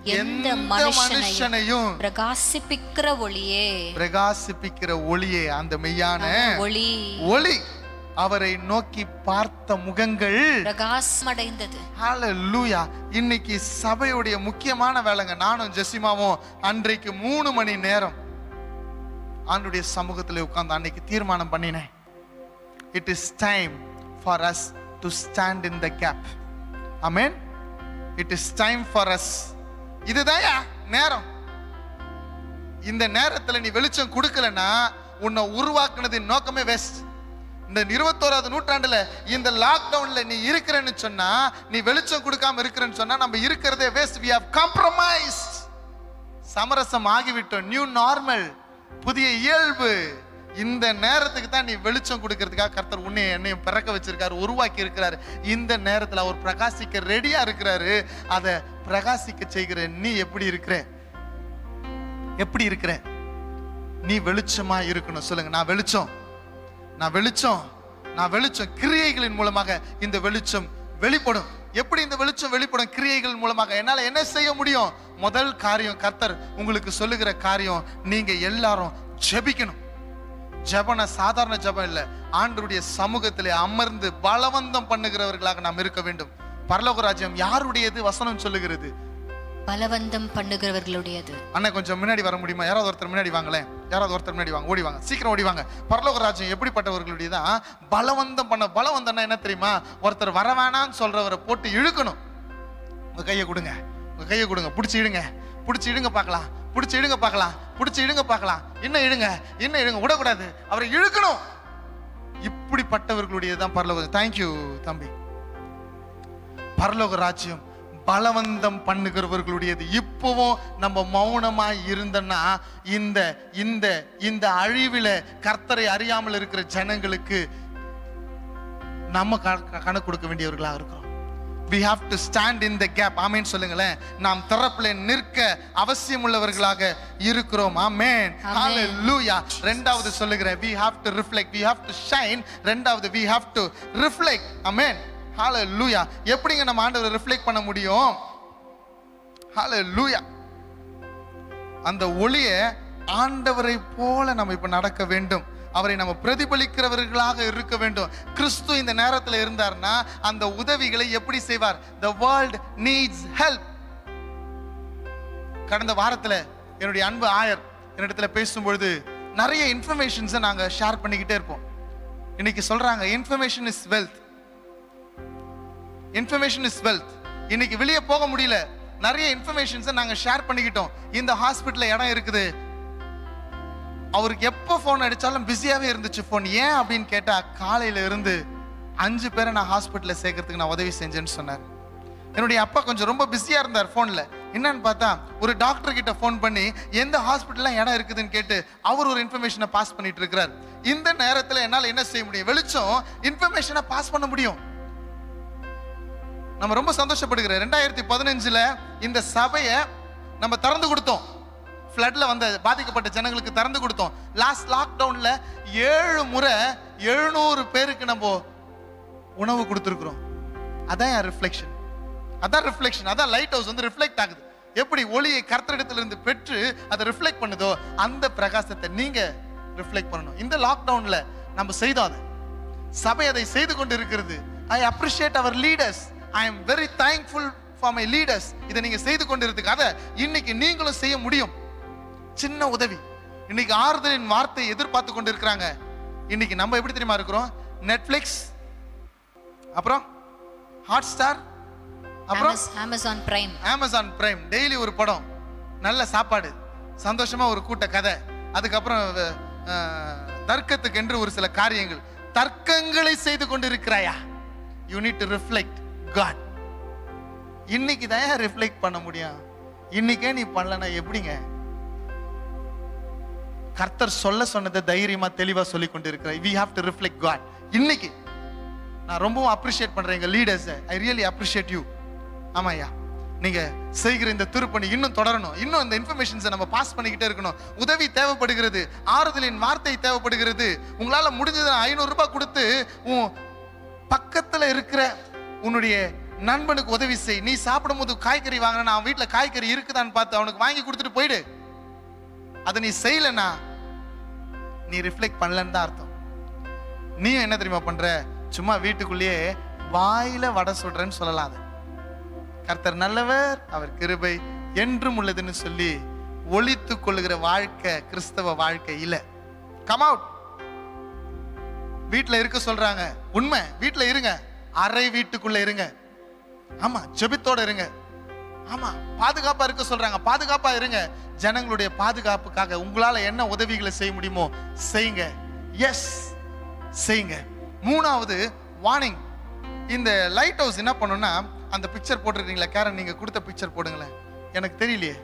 எந்த எந்த மனுஷனையும் மனுஷனையும் பிரகாசிப்பிக்கிற ஒளியே பிரகாசிப்பிக்கிற ஒளியே அந்த மெய்யான ஒளி ஒளி அவரை நோக்கி பார்த்த முகங்கள் பிரகாசமடைந்தது ஹalleluya இன்னைக்கு சபையுடைய முக்கியமான வேலைங்க நானும் ஜெசிமாவும் அன்றைக்கு மூணு மணி நேரம் ஆண்டுடைய சமூகத்தில் உட்கார்ந்து அன்னைக்கு தீர்மானம் பண்ணினேன் it is time for us to stand in the gap அமேன் it is time for us இதுதான்யா நேரம் இந்த நேரத்துல நீ வெளிச்சம் கொடுக்கலன்னா உன்னை உருவாக்குனதின் நோக்கமே வேஸ்ட் இந்த இருபத்தோராவது நூற்றாண்டுல இந்த லாக்டவுன்ல நீ இருக்கிறன்னு சொன்னா நீ வெளிச்சம் கொடுக்காம இருக்கிறன்னு சொன்னா நம்ம இருக்கிறதே வேஸ்ட் we have compromised சமரசம் ஆகிவிட்டோம் நியூ நார்மல் புதிய இயல்பு இந்த நேரத்துக்கு தான் நீ வெளிச்சம் கொடுக்கறதுக்காக கர்த்தர் உன்னை என்னையும் பிறக்க வச்சிருக்காரு உருவாக்கி இருக்கிறாரு இந்த நேரத்துல அவர் பிரகாசிக்க ரெடியா இருக்கிறாரு அதை பிரகாசிக்க செய்கிற நீ எப்படி இருக்கிற எப்படி இருக்கிற நீ வெளிச்சமா இருக்கணும் சொல்லுங்க நான் வெளிச்சம் நான் வெளிச்சம் நான் வெளிச்சம் கிரியைகளின் மூலமாக இந்த வெளிச்சம் வெளிப்படும் எப்படி இந்த வெளிச்சம் வெளிப்படும் கிரியைகள் மூலமாக என்னால என்ன செய்ய முடியும் முதல் காரியம் கர்த்தர் உங்களுக்கு சொல்லுகிற காரியம் நீங்க எல்லாரும் ஜெபிக்கணும் ஜெபன சாதாரண ஜெபம் இல்ல ஆண்டருடைய சமூகத்திலே அமர்ந்து பலவந்தம் பண்ணுகிறவர்களாக நாம் இருக்க வேண்டும் பரலோக ராஜ்யம் யாருடையது வசனம் சொல்லுகிறது பலவந்தம் பண்ணுகிறவர்களுடையது அண்ணா கொஞ்சம் முன்னாடி வர முடியுமா யாராவது ஒருத்தர் முன்னாடி வாங்களேன் யாராவது ஒருத்தர் முன்னாடி வாங்க ஓடி வாங்க சீக்கிரம் ஓடி வாங்க பரலோக ராஜ்யம் எப்படிப்பட்டவர்களுடைய தான் பலவந்தம் பண்ண பலவந்தம்னா என்ன தெரியுமா ஒருத்தர் வர வேணாம்னு சொல்றவரை போட்டு இழுக்கணும் உங்க கையை கொடுங்க உங்க கையை கொடுங்க பிடிச்சி இழுங்க பிடிச்சி இழுங்க பார்க்கலாம் பிடிச்சி இழுங்க பார்க்கலாம் பிடிச்சி இழுங்க பார்க்கலாம் இன்னும் இழுங்க இன்னும் இழுங்க விடக்கூடாது அவரை இழுக்கணும் இப்படிப்பட்டவர்களுடைய தான் பரலோக தேங்க்யூ தம்பி பரலோக ராஜ்யம் பலவந்தம் பண்ணுகிறவர்களுடையது இப்பவும் நம்ம மௌனமா இருந்தோம்னா இந்த இந்த இந்த அழிவில கர்த்தரை அறியாமல் இருக்கிற ஜனங்களுக்கு நம்ம க- கணக்கு கொடுக்க வேண்டியவர்களாக இருக்கிறோம் we have to stand in the gap ஆமென் சொல்லுங்களேன் நாம் திறப்பில் நிற்க அவசியம் உள்ளவர்களாக இருக்கிறோம் ஆமென் ஹalleluya ரெண்டாவது சொல்லுகிறேன் we have to reflect we have to shine ரெண்டாவது we have to reflect ஆமென் ஹalleluya எப்படிங்க நம்ம ஆண்டவரை ரிஃப்ளெக்ட் பண்ண முடியும் ஹalleluya அந்த ஒளியை ஆண்டவரை போல நம்ம இப்ப நடக்க வேண்டும் அவரை நம்ம பிரதிபலிக்கிறவர்களாக இருக்க வேண்டும் கிறிஸ்து இந்த நேரத்தில் இருந்தார்னா அந்த உதவிகளை எப்படி செய்வார் the world needs help கடந்த வாரத்துல என்னுடைய அன்பு ஆயர் என்னிடத்துல பேசும்பொழுது நிறைய இன்ஃபர்மேஷன்ஸை நாங்க ஷேர் பண்ணிக்கிட்டே இருப்போம் இன்னைக்கு சொல்றாங்க information is wealth information is wealth இன்னைக்கு வெளியே போக முடியல நிறைய இன்ஃபர்மேஷன்ஸை நாங்க ஷேர் பண்ணிக்கிட்டோம் இந்த ஹாஸ்பிட்டல்ல இடம் இருக்குது அவருக்கு எப்போ ஃபோன் அடிச்சாலும் பிஸியாவே இருந்துச்சு ஃபோன் ஏன் அப்படின்னு கேட்டா காலையில இருந்து அஞ்சு பேரை நான் ஹாஸ்பிட்டல்ல சேர்க்கறதுக்கு நான் உதவி செஞ்சேன்னு சொன்னார் என்னுடைய அப்பா கொஞ்சம் ரொம்ப பிஸியா இருந்தார் ஃபோன்ல என்னன்னு பார்த்தா ஒரு டாக்டர் கிட்ட ஃபோன் பண்ணி எந்த ஹாஸ்பிட்டல்ல இடம் இருக்குதுன்னு கேட்டு அவர் ஒரு இன்ஃபர்மேஷனை பாஸ் பண்ணிட்டு இருக்கிறார் இந்த நேரத்துல என்னால என்ன செய்ய முடியும் வெளிச்சம் இன்ஃபர்மேஷனை பாஸ் பண்ண முடியும் நம்ம ரொம்ப சந்தோஷப்படுகிறோம் ரெண்டாயிரத்தி பதினஞ்சுல இந்த சபையை நம்ம திறந்து கொடுத்தோம் ஃப்ளட்ல வந்த பாதிக்கப்பட்ட ஜனங்களுக்கு திறந்து கொடுத்தோம் லாஸ்ட் லாக்டவுன்ல ஏழு முறை எழுநூறு பேருக்கு நம்ம உணவு கொடுத்துருக்குறோம் அதான் என் ரிஃப்ளெக்ஷன் அதான் ரிஃப்ளெக்ஷன் அதான் லைட் ஹவுஸ் வந்து ரிஃப்ளெக்ட் ஆகுது எப்படி ஒளியை கர்த்தரிடத்திலிருந்து பெற்று அதை ரிஃப்ளெக்ட் பண்ணுதோ அந்த பிரகாசத்தை நீங்க ரிஃப்ளெக்ட் பண்ணணும் இந்த லாக்டவுன்ல நம்ம செய்தோம் அதை சபை அதை செய்து கொண்டு இருக்கிறது I appreciate our leaders I am very thankful for my leaders இதை நீங்க செய்து கொண்டிருக்கு அதை இன்னைக்கு நீங்களும் செய்ய முடியும் சின்ன உதவி இன்னைக்கு ஆறுதலின் வார்த்தை எதிர்பார்த்து கொண்டு இருக்கிறாங்க இன்னைக்கு நம்ம எப்படி தெரியுமா இருக்கிறோம் நெட்ஃபிளிக்ஸ் அப்புறம் ஹாட் ஸ்டார் அப்புறம் Amazon Prime Amazon Prime daily ஒரு படம் நல்ல சாப்பாடு சந்தோஷமா ஒரு கூட்ட கதை அதுக்கப்புறம் அஹ், தர்க்கத்துக்கு என்று ஒரு சில காரியங்கள் தர்க்கங்களை செய்து கொண்டிருக்கிறாயா you need to reflect God இன்னைக்கு தான் ரிஃப்ளெக்ட் பண்ண முடியும் இன்னைக்கே நீ பண்ணலன்னா எப்படிங்க கர்த்தர் சொல்ல சொன்னதை தைரியமா தெளிவா சொல்லி கொண்டிருக்கிறாய் we have to reflect God இன்னைக்கு நான் ரொம்பவும் அப்ரிஷியேட் பண்றேன் எங்க leaders I really appreciate you ஆமாய்யா நீங்க செய்கிற இந்த திருப்பணி இன்னும் தொடரணும் இன்னும் இந்த இன்ஃபர்மேஷன்ஸை நம்ம பாஸ் பண்ணிக்கிட்டே இருக்கணும் உதவி தேவைப்படுகிறது ஆறுதலின் வார்த்தை தேவைப்படுகிறது உங்களால முடிஞ்சது ஐநூறு ரூபாய் கொடுத்து உன் பக்கத்துல இருக்கிற உன்னுடைய நண்பனுக்கு உதவி செய் நீ சாப்பிடும்போது காய்கறி வாங்கினா அவன் வீட்டில் காய்கறி இருக்குதான்னு பார்த்து அவனுக்கு வாங்கி கொடுத்துட்டு போயிடு அதை நீ செய்யலனா நீ ரிஃப்ளெக்ட் பண்ணலன்னு தான் அர்த்தம் நீயும் என்ன தெரியுமா பண்ற சும்மா வீட்டுக்குள்ளேயே வாயில வடை சுடுறேன்னு சொல்லலாம் அதை கர்த்தர் நல்லவர் அவர் கிருபை என்றும் உள்ளதுன்னு சொல்லி ஒளித்து கொள்ளுகிற வாழ்க்கை கிறிஸ்தவ வாழ்க்கை இல்ல கம் அவுட் வீட்ல இருக்க சொல்றாங்க உண்மை வீட்ல இருங்க அறை வீட்டுக்குள்ள இருங்க ஆமா ஜெபித்தோட இருங்க ஆமா பாதுகாப்பா இருக்க சொல்றாங்க பாதுகாப்பா இருங்க ஜனங்களுடைய பாதுகாப்புக்காக உங்களால என்ன உதவிகளை செய்ய முடியுமோ செய்யுங்க எஸ் செய்யுங்க மூணாவது வார்னிங் இந்த லைட் ஹவுஸ் என்ன பண்ணுன்னா அந்த பிக்சர் போட்டிருக்கீங்களா கேரன் நீங்க கொடுத்த பிக்சர் போடுங்களேன் எனக்கு தெரியலையே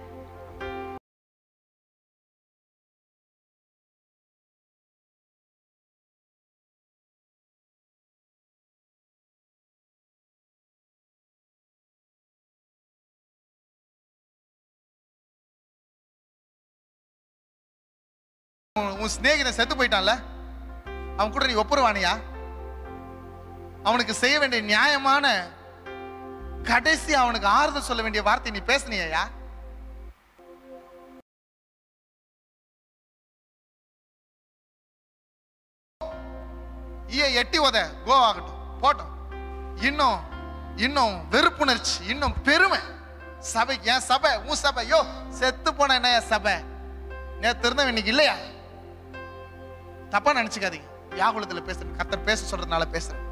உன் உன் சிநேகிதன் செத்து போயிட்டான்ல அவன் கூட நீ ஒப்புரவானியா அவனுக்கு செய்ய வேண்டிய நியாயமான கடைசி அவனுக்கு ஆறுதல் சொல்ல வேண்டிய வார்த்தை நீ பேசுனியா ஈய எட்டி உத கோ ஆகட்டும் போட்டோம் இன்னும் இன்னும் வெறுப்புணர்ச்சி இன்னும் பெருமை சபை என் சபை உன் சபை யோ செத்து போன என்ன என் சபை நேத்து இருந்தவன் இன்னைக்கு இல்லையா தப்பா நினைச்சுக்காதீங்க யாகுலத்துல பேசுறேன் கர்த்தர் பேச சொல்றதுனால பேசுறேன்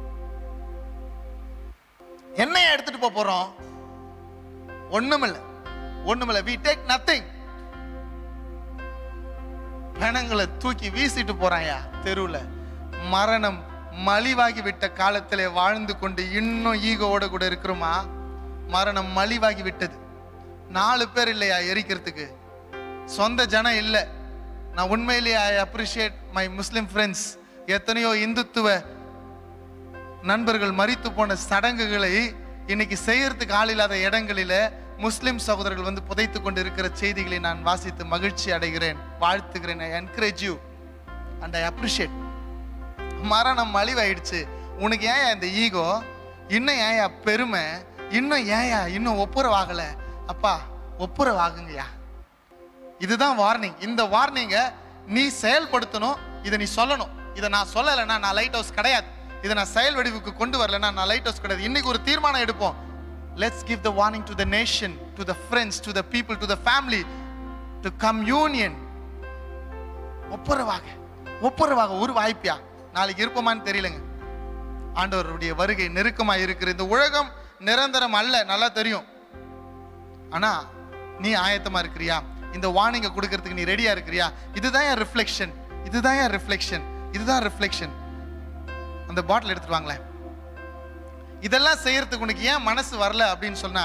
என்னைய எடுத்துட்டு போக போறோம் ஒண்ணுமில்ல ஒண்ணுமில்ல வி டேக் நத்திங் பிணங்களை தூக்கி வீசிட்டு போறாயா தெருவுல மரணம் மலிவாகி விட்ட காலத்திலே வாழ்ந்து கொண்டு இன்னும் ஈகோவோட கூட இருக்கிறோமா மரணம் மலிவாகி விட்டது நாலு பேர் இல்லையா எரிக்கிறதுக்கு சொந்த ஜனம் இல்லை நான் உண்மையிலேயே I appreciate my Muslim friends எத்தனையோ இந்துத்துவ நண்பர்கள் மரித்து போன சடங்குகளை இன்னைக்கு செய்யறதுக்கு ஆள் இல்லாத இடங்களில முஸ்லிம் சகோதரர்கள் வந்து புதைத்து கொண்டு இருக்கிற செய்திகளை நான் வாசித்து மகிழ்ச்சி அடைகிறேன் வாழ்த்துகிறேன் I encourage you and I appreciate மரணம் மலிவாயிடுச்சு உனக்கு ஏன் இந்த ஈகோ இன்னும் ஏன் பெருமை இன்னும் ஏன்யா இன்னும் ஒப்புரவாகல அப்பா ஒப்புரவாகுங்கய்யா இதுதான் வார்னிங் இந்த வார்னிங்கை நீ செயல்படுத்தணும் இதை நீ சொல்லணும் இதை நான் சொல்லலைன்னா நான் லைட் ஹவுஸ் கிடையாது இதை நான் செயல் வடிவுக்கு கொண்டு வரலைன்னா நான் லைட் ஹவுஸ் கிடையாது இன்னைக்கு ஒரு தீர்மானம் எடுப்போம் let's give the warning to the nation to the friends to the people to the family to communion ஒப்புரவாக ஒப்புரவாக ஒரு வாய்ப்பியா நாளைக்கு இருப்போமான்னு தெரியலங்க ஆண்டவருடைய வருகை நெருக்கமா இருக்கிற இந்த உலகம் நிரந்தரம் அல்ல நல்லா தெரியும் ஆனா நீ ஆயத்தமா இருக்கிறியா இந்த வார்னிங்கை கொடுக்கறதுக்கு நீ ரெடியா இருக்கிறியா இதுதான் என் ரிஃப்ளெக்ஷன் இதுதான் என் ரிஃப்ளெக்ஷன் இதுதான் ரிஃப்ளெக்ஷன் அந்த பாட்டில் எடுத்துட்டு வாங்களேன் இதெல்லாம் செய்யறதுக்கு உனக்கு ஏன் மனசு வரல அப்படின்னு சொன்னா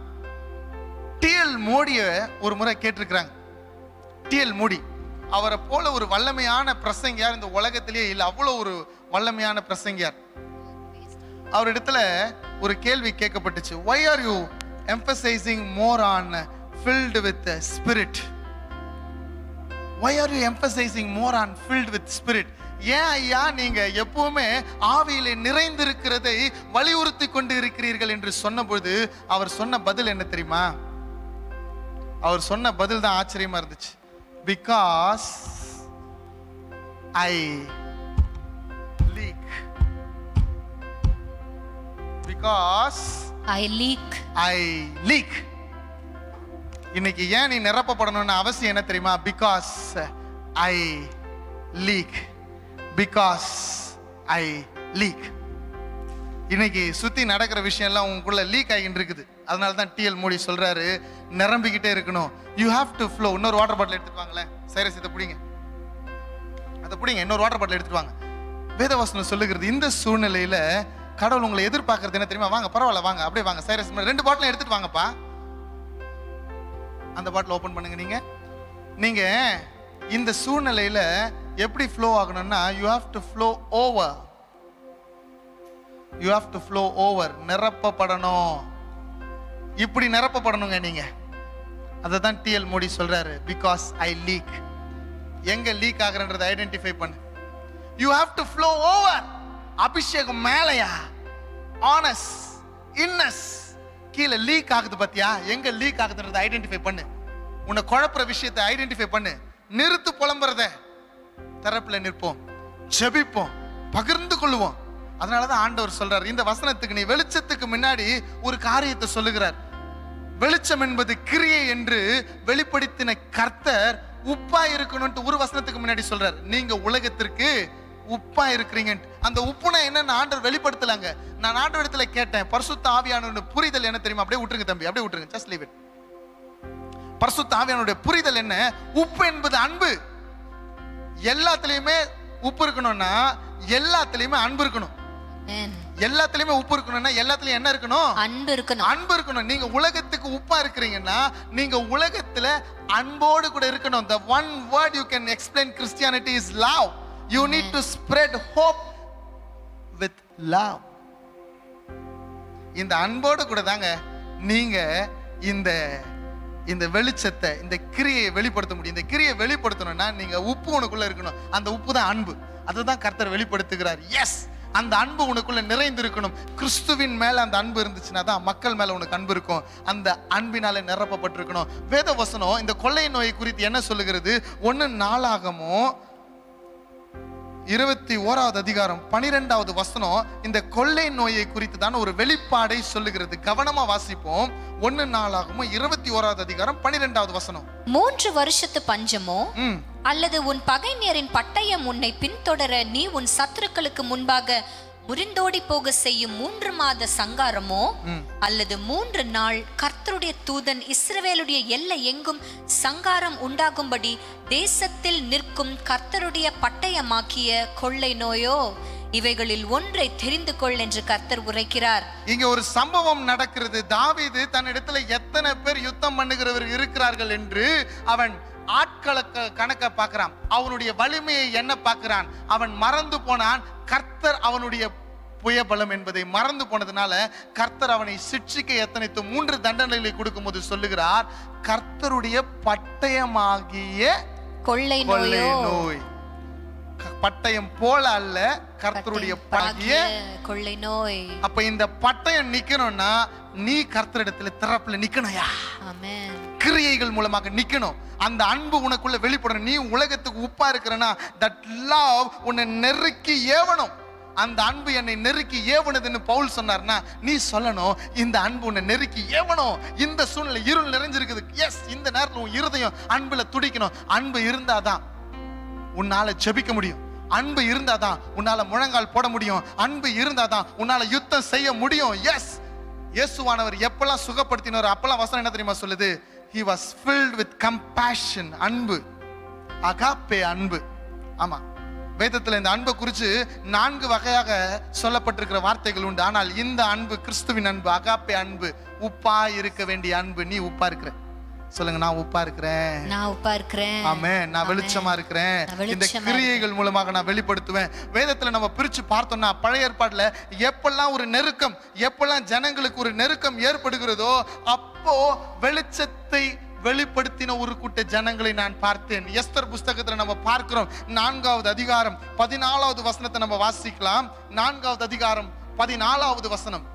டிஎல் மோடிய ஒரு முறை கேட்டிருக்கிறாங்க டிஎல் மோடி அவரை போல ஒரு வல்லமையான பிரசங்கியார் இந்த உலகத்திலேயே இல்லை அவ்வளோ ஒரு வல்லமையான பிரசங்கியார் அவர் இடத்துல ஒரு கேள்வி கேட்கப்பட்டுச்சு why are you emphasizing more on filled with spirit why are you emphasizing more on filled with spirit ஏன் ஐயா நீங்க எப்பவுமே ஆவியிலே நிறைந்திருக்கிறதை வலியுறுத்தி கொண்டு இருக்கிறீர்கள் என்று சொன்னபொழுது அவர் சொன்ன பதில் என்ன தெரியுமா அவர் சொன்ன பதில் தான் ஆச்சரியமா இருந்துச்சு because I leak because I leak I leak இன்னைக்கு ஏன் நீ நிரப்பப்படணும்னு அவசியம் என்ன தெரியுமா because I leak because I leak இன்னைக்கு சுத்தி நடக்கிற விஷயம் எல்லாம் உங்களுக்குள்ள லீக் ஆகிட்டு இருக்குது அதனால தான் டிஎல் மோடி சொல்றாரு நிரம்பிக்கிட்டே இருக்கணும் யூ ஹாவ் டு ஃப்ளோ இன்னொரு வாட்டர் பாட்டில் எடுத்துட்டு வாங்களேன் சைரஸ் இதை பிடிங்க அதை பிடிங்க இன்னொரு வாட்டர் பாட்டில் எடுத்துட்டு வாங்க வேதவாசனம் சொல்லுகிறது இந்த சூழ்நிலையில கடவுள் உங்களை எதிர்பார்க்கறது என்ன தெரியுமா வாங்க பரவாயில்ல வாங்க அப்படியே வாங்க சைரஸ் ரெண்டு பாட்டிலும் எடுத்துட்டு வாங்கப்பா அந்த பாட்டில் ஓபன் பண்ணுங்க நீங்க நீங்க இந்த சூழ்நிலையில எப்படி ஃப்ளோ ஆகணும்னா you have to flow over you have to flow over நிரப்பப்படணும் இப்படி நிரப்பப்படணுங்க நீங்க அதை தான் டிஎல் மோடி சொல்றாரு பிகாஸ் ஐ லீக் எங்க லீக் ஆகுறன்றதை ஐடென்டிஃபை பண்ணு you have to flow over அபிஷேகம் மேலையா ஆனஸ் இன்னஸ் கீழே லீக் ஆகுது பாத்தியா எங்க லீக் ஆகுதுன்றதை ஐடென்டிஃபை பண்ணு உன்னை குழப்புற விஷயத்தை ஐடென்டிஃபை பண்ணு நிறுத்து புலம்புறத தரப்புல நிற்போம் ஜெபிப்போம் பகிர்ந்து கொள்வோம் அதனாலதான் ஆண்டவர் சொல்றார் இந்த வசனத்துக்கு நீ வெளிச்சத்துக்கு முன்னாடி ஒரு காரியத்தை சொல்லுகிறார் வெளிச்சம் என்பது கிரியை என்று வெளிப்படுத்தின கர்த்தர் உப்பா இருக்கணும்ட்டு ஒரு வசனத்துக்கு முன்னாடி சொல்றார் நீங்க உலகத்திற்கு உப்பா இருக்கிறீங்க அந்த உப்புனா என்னன்னு ஆண்டவர் வெளிப்படுத்தலாங்க நான் ஆண்டவர் இடத்துல கேட்டேன் பரிசுத்த ஆவியானவருடைய புரிதல் என்ன தெரியுமா அப்படியே விட்டுருங்க தம்பி அப்படியே விட்டுருங்க ஜஸ்ட் லீவ் இட் பரிசுத்த ஆவியானுடைய புரிதல் என்ன உப்பு என்பது அன்பு எல்லாத்துலயுமே உப்பு இருக்கணும்னா எல்லாத்துலயுமே அன்பு இருக்கணும் Amen. எல்லாத்துலயுமே உப்பு இருக்கணும்னா எல்லாத்துலயும் என்ன இருக்கணும் அன்பு இருக்கணும் அன்பு இருக்கணும் நீங்க உலகத்துக்கு உப்பா இருக்கிறீங்கன்னா நீங்க உலகத்துல அன்போடு கூட இருக்கணும் the one word you can explain christianity is love you need to spread hope with love இந்த அன்போடு கூட தாங்க நீங்க இந்த இந்த வெளிச்சத்தை இந்த கிரியை வெளிப்படுத்த முடியும் இந்த கிரியை வெளிப்படுத்தணும்னா நீங்க உப்பு உனக்குள்ள இருக்கணும் அந்த உப்பு தான் அன்பு அதுதான் கர்த்தர் வெளிப்படுத்துகிறார் எஸ் அந்த அன்பு உனக்குள்ள நிறைந்திருக்கணும் கிறிஸ்துவின் மேல அந்த அன்பு இருந்துச்சுன்னா தான் மக்கள் மேல உனக்கு அன்பு இருக்கும் அந்த அன்பினால நிரப்பப்பட்டிருக்கணும் வேத வசனம் இந்த கொள்ளை நோய் குறித்து என்ன சொல்லுகிறது ஒன்னு நாளாகமோ இருபத்தி ஓராவது அதிகாரம் பனிரெண்டாவது வசனம் இந்த கொள்ளை நோயை குறித்து தான் ஒரு வெளிப்பாடை சொல்லுகிறது கவனமா வாசிப்போம் ஒன்னு நாளாகமோ இருபத்தி ஓராவது அதிகாரம் பனிரெண்டாவது வசனம் மூன்று வருஷத்து பஞ்சமோ ம் அல்லது உன் பகைஞரின் பட்டயம் உன்னை பின்தொடர நீ உன் சத்துருக்களுக்கு முன்பாக முறிந்தோடி போக செய்யும் மூன்று மாத சங்காரமோ அல்லது மூன்று நாள் கர்த்தருடைய தூதன் இஸ்ரவேலுடைய எல்லை எங்கும் சங்காரம் உண்டாகும்படி தேசத்தில் நிற்கும் கர்த்தருடைய பட்டயமாக்கிய கொள்ளை நோயோ இவைகளில் ஒன்றை தெரிந்து கொள் என்று கர்த்தர் உரைக்கிறார் இங்க ஒரு சம்பவம் நடக்கிறது தாவீது தன்னிடத்துல எத்தனை பேர் யுத்தம் பண்ணுகிறவர் இருக்கிறார்கள் என்று அவன் ஆட்களை க- கணக்க பார்க்கிறான் அவனுடைய வலிமையை என்ன பார்க்கிறான் அவன் மறந்து போனான் கர்த்தர் அவனுடைய புயபலம் என்பதை மறந்து போனதுனால கர்த்தர் அவனை சிட்சிக்க எத்தனைத்து மூன்று தண்டனைகளை கொடுக்கும்போது சொல்லுகிறார் கர்த்தருடைய பட்டயமாகிய கொள்ளை கொள்ளை நோயோ நோய் க- பட்டயம் போல அல்ல கர்த்தருடைய பட்டய ஆகிய கொள்ளை நோய் அப்ப இந்த பட்டயம் நிக்கணும்னா நீ கர்த்தரிடத்துல திறப்புல நிக்கணும்யா ஆமென் கிரியைகள் மூலமாக நிக்கணும் அந்த அன்பு உனக்குள்ள வெளிப்படணும் நீ உலகத்துக்கு உப்பா இருக்கிறனா தட் லவ் உன்னை நெருக்கி ஏவணும் அந்த அன்பு என்னை நெருக்கி ஏவனதுன்னு பவுல் சொன்னார்னா நீ சொல்லணும் இந்த அன்பு உன்னை நெருக்கி ஏவணும் இந்த சூழ்நிலை இருள் நிறைஞ்சிருக்குது எஸ் இந்த நேரத்துல உன் இருதயம் அன்புல துடிக்கணும் அன்பு இருந்தாதான் உன்னால ஜெபிக்க முடியும் அன்பு இருந்தாதான் உன்னால முழங்கால் போட முடியும் அன்பு இருந்தாதான் உன்னால யுத்தம் செய்ய முடியும் எஸ் இயேசுவானவர் எப்பெல்லாம் சுகப்படுத்தினார் அப்பெல்லாம் வசனம் என்ன தெரியுமா சொல்லுது he was filled with compassion அன்பு அகாப்பே அன்பு ஆமா வேதத்துல இந்த அன்பை குறித்து நான்கு வகையாக சொல்லப்பட்டிருக்கிற வார்த்தைகள் உண்டு ஆனால் இந்த அன்பு கிறிஸ்துவின் அன்பு அகாப்பே அன்பு உப்பா இருக்க வேண்டிய அன்பு நீ உப்பா இருக்கிற சொல்லுங்க நான் உப்பா இருக்கிறேன் நான் உப்பா இருக்கிறேன் ஆமே நான் வெளிச்சமா இருக்கிறேன் நான் இந்த வெளிச்சமா கிரியைகள் மூலமாக நான் வெளிப்படுத்துவேன் வேதத்துல நம்ம பிரிச்சு பார்த்தோம்னா பழைய ஏற்பாட்டுல எப்பெல்லாம் ஒரு நெருக்கம் எப்பெல்லாம் ஜனங்களுக்கு ஒரு நெருக்கம் ஏற்படுகிறதோ அப்போ வெளிச்சத்தை வெளிப்படுத்தின ஒரு கூட்ட ஜனங்களை நான் பார்த்தேன் எஸ்தர் புஸ்தகத்துல நம்ம பார்க்கிறோம் நான்காவது அதிகாரம் பதினாலாவது வசனத்தை நம்ம வாசிக்கலாம் நான்காவது அதிகாரம் பதினாலாவது வசனம்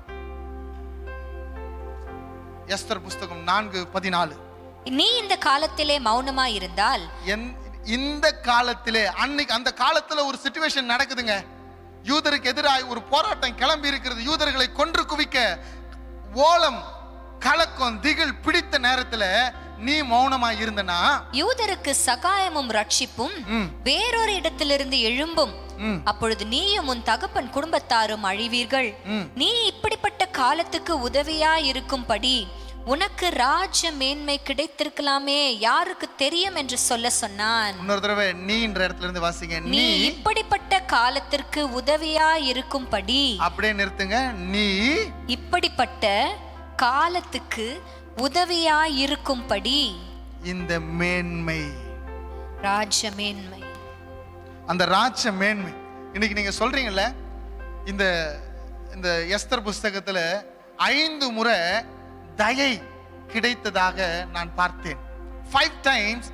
எஸ்தர் புஸ்தகம் நான்கு பதினாலு நீ இந்த காலத்திலே மௌனமா இருந்தால் என்- இந்த காலத்திலே அன்னைக்கு அந்த காலத்துல ஒரு சுச்சுவேஷன் நடக்குதுங்க யூதருக்கு எதிராக ஒரு போராட்டம் கிளம்பி இருக்கிறது யூதர்களை கொன்று குவிக்க ஓலம் கலக்கம் திகில் பிடித்த நேரத்துல நீ மௌனமா இருந்தனா யூதருக்கு சகாயமும் ரட்சிப்பும் ம், வேறொரு இடத்திலிருந்து எழும்பும் ம், அப்பொழுது நீயும் உன் தகப்பன் குடும்பத்தாரும் அழிவீர்கள் ம். நீ இப்படிப்பட்ட காலத்துக்கு உதவியா இருக்கும்படி உனக்கு ராஜ மேன்மை கிடைத்திருக்கலாமே யாருக்கு தெரியும் என்று சொல்ல சொன்னான் இன்னொரு தடவை நீன்ற இடத்துல இருந்து வாசிங்க நீ நீ இப்படிப்பட்ட காலத்திற்கு உதவியா இருக்கும்படி அப்படியே நிறுத்துங்க நீ இப்படிப்பட்ட காலத்துக்கு உதவியா இருக்கும்படி இந்த மேன்மை ராஜ மேன்மை அந்த ராஜ மேன்மை இன்னைக்கு நீங்க சொல்றீங்கல்ல இந்த இந்த எஸ்தர் புஸ்தகத்துல ஐந்து முறை தயை கிடைத்ததாக நான் பார்த்தேன் five times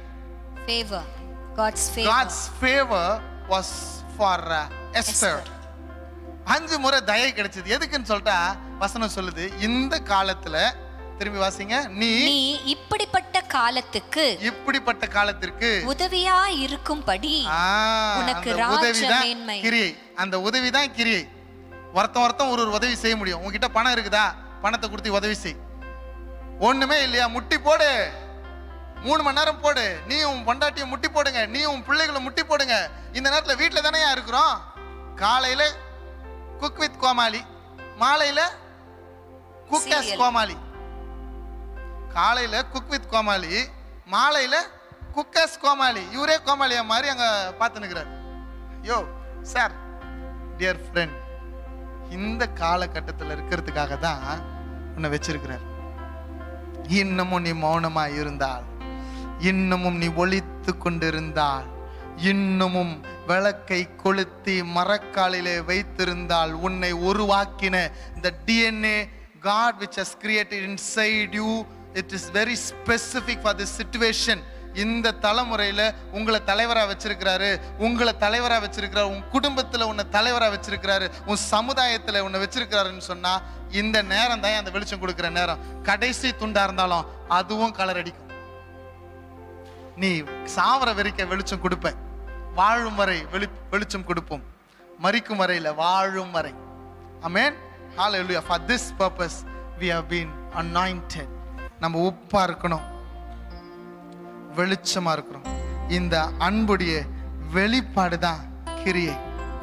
favour God's favour God's favor was for uh, Esther. அஞ்சு முறை தயை கிடைச்சது எதுக்குன்னு சொல்லிட்டா வசனம் சொல்லுது இந்த காலத்துல திரும்பி வாசிங்க நீ நீ இப்படிப்பட்ட காலத்துக்கு இப்படிப்பட்ட காலத்திற்கு உதவியா இருக்கும்படி ஆ, உனக்கு அந்த ராஜ உதவிதான் மேன்மை. கிரியை அந்த உதவி தான் கிரியை ஒருத்தன் ஒருத்தன் ஒரு ஒரு உதவி செய்ய முடியும் உங்ககிட்ட பணம் இருக்குதா பணத்தை கொடுத்து உதவி செய் ஒண்ணுமே இல்லையா முட்டி போடு மூணு மணி நேரம் போடு நீ உன் பொண்டாட்டியை முட்டி போடுங்க நீ உன் பிள்ளைகளை முட்டி போடுங்க இந்த நேரத்துல வீட்டுல தானே இருக்கிறோம் காலையில குக் வித் கோமாளி மாலையில குக்கஸ் Serial. கோமாளி காலையில குக் வித் கோமாளி மாலையில குக்கஸ் கோமாளி இவரே கோமாளியா மாதிரி அங்க பார்த்து நிற்கிறார் யோ சார் டியர் ஃப்ரெண்ட் இந்த காலகட்டத்தில் இருக்கிறதுக்காக தான் உன்னை வச்சிருக்கிறார் இன்னமும் நீ மௌனமா இருந்தால் இன்னமும் நீ ஒளித்து கொண்டிருந்தால் இன்னமும் விளக்கை கொளுத்தி மரக்காலிலே வைத்திருந்தால் உன்னை உருவாக்கின இந்த DNA God which has created inside you it is very specific for this situation இந்த தலைமுறையில உங்களை தலைவரா வச்சிருக்கிறாரு உங்களை தலைவரா வச்சிருக்கிறாரு உன் குடும்பத்துல உன்னை தலைவரா வச்சிருக்கிறாரு உன் சமுதாயத்துல உன்னை வச்சிருக்கிறாருன்னு சொன்னா இந்த நேரம் தான் அந்த வெளிச்சம் கொடுக்கிற நேரம் கடைசி துண்டா இருந்தாலும் அதுவும் கலர் அடிக்கும் நீ சாவர வரைக்கும் வெளிச்சம் கொடுப்ப வாழும் வரை வெளி வெளிச்சம் கொடுப்போம் மரிக்கும் வரையில வாழும் வரை அமேன் ஹalleluya for this purpose we have been anointed நம்ம உப்பா இருக்கணும் வெளிச்சமா இருக்கிறோம் இந்த அன்புடைய வெளிப்பாடு தான் கிரியை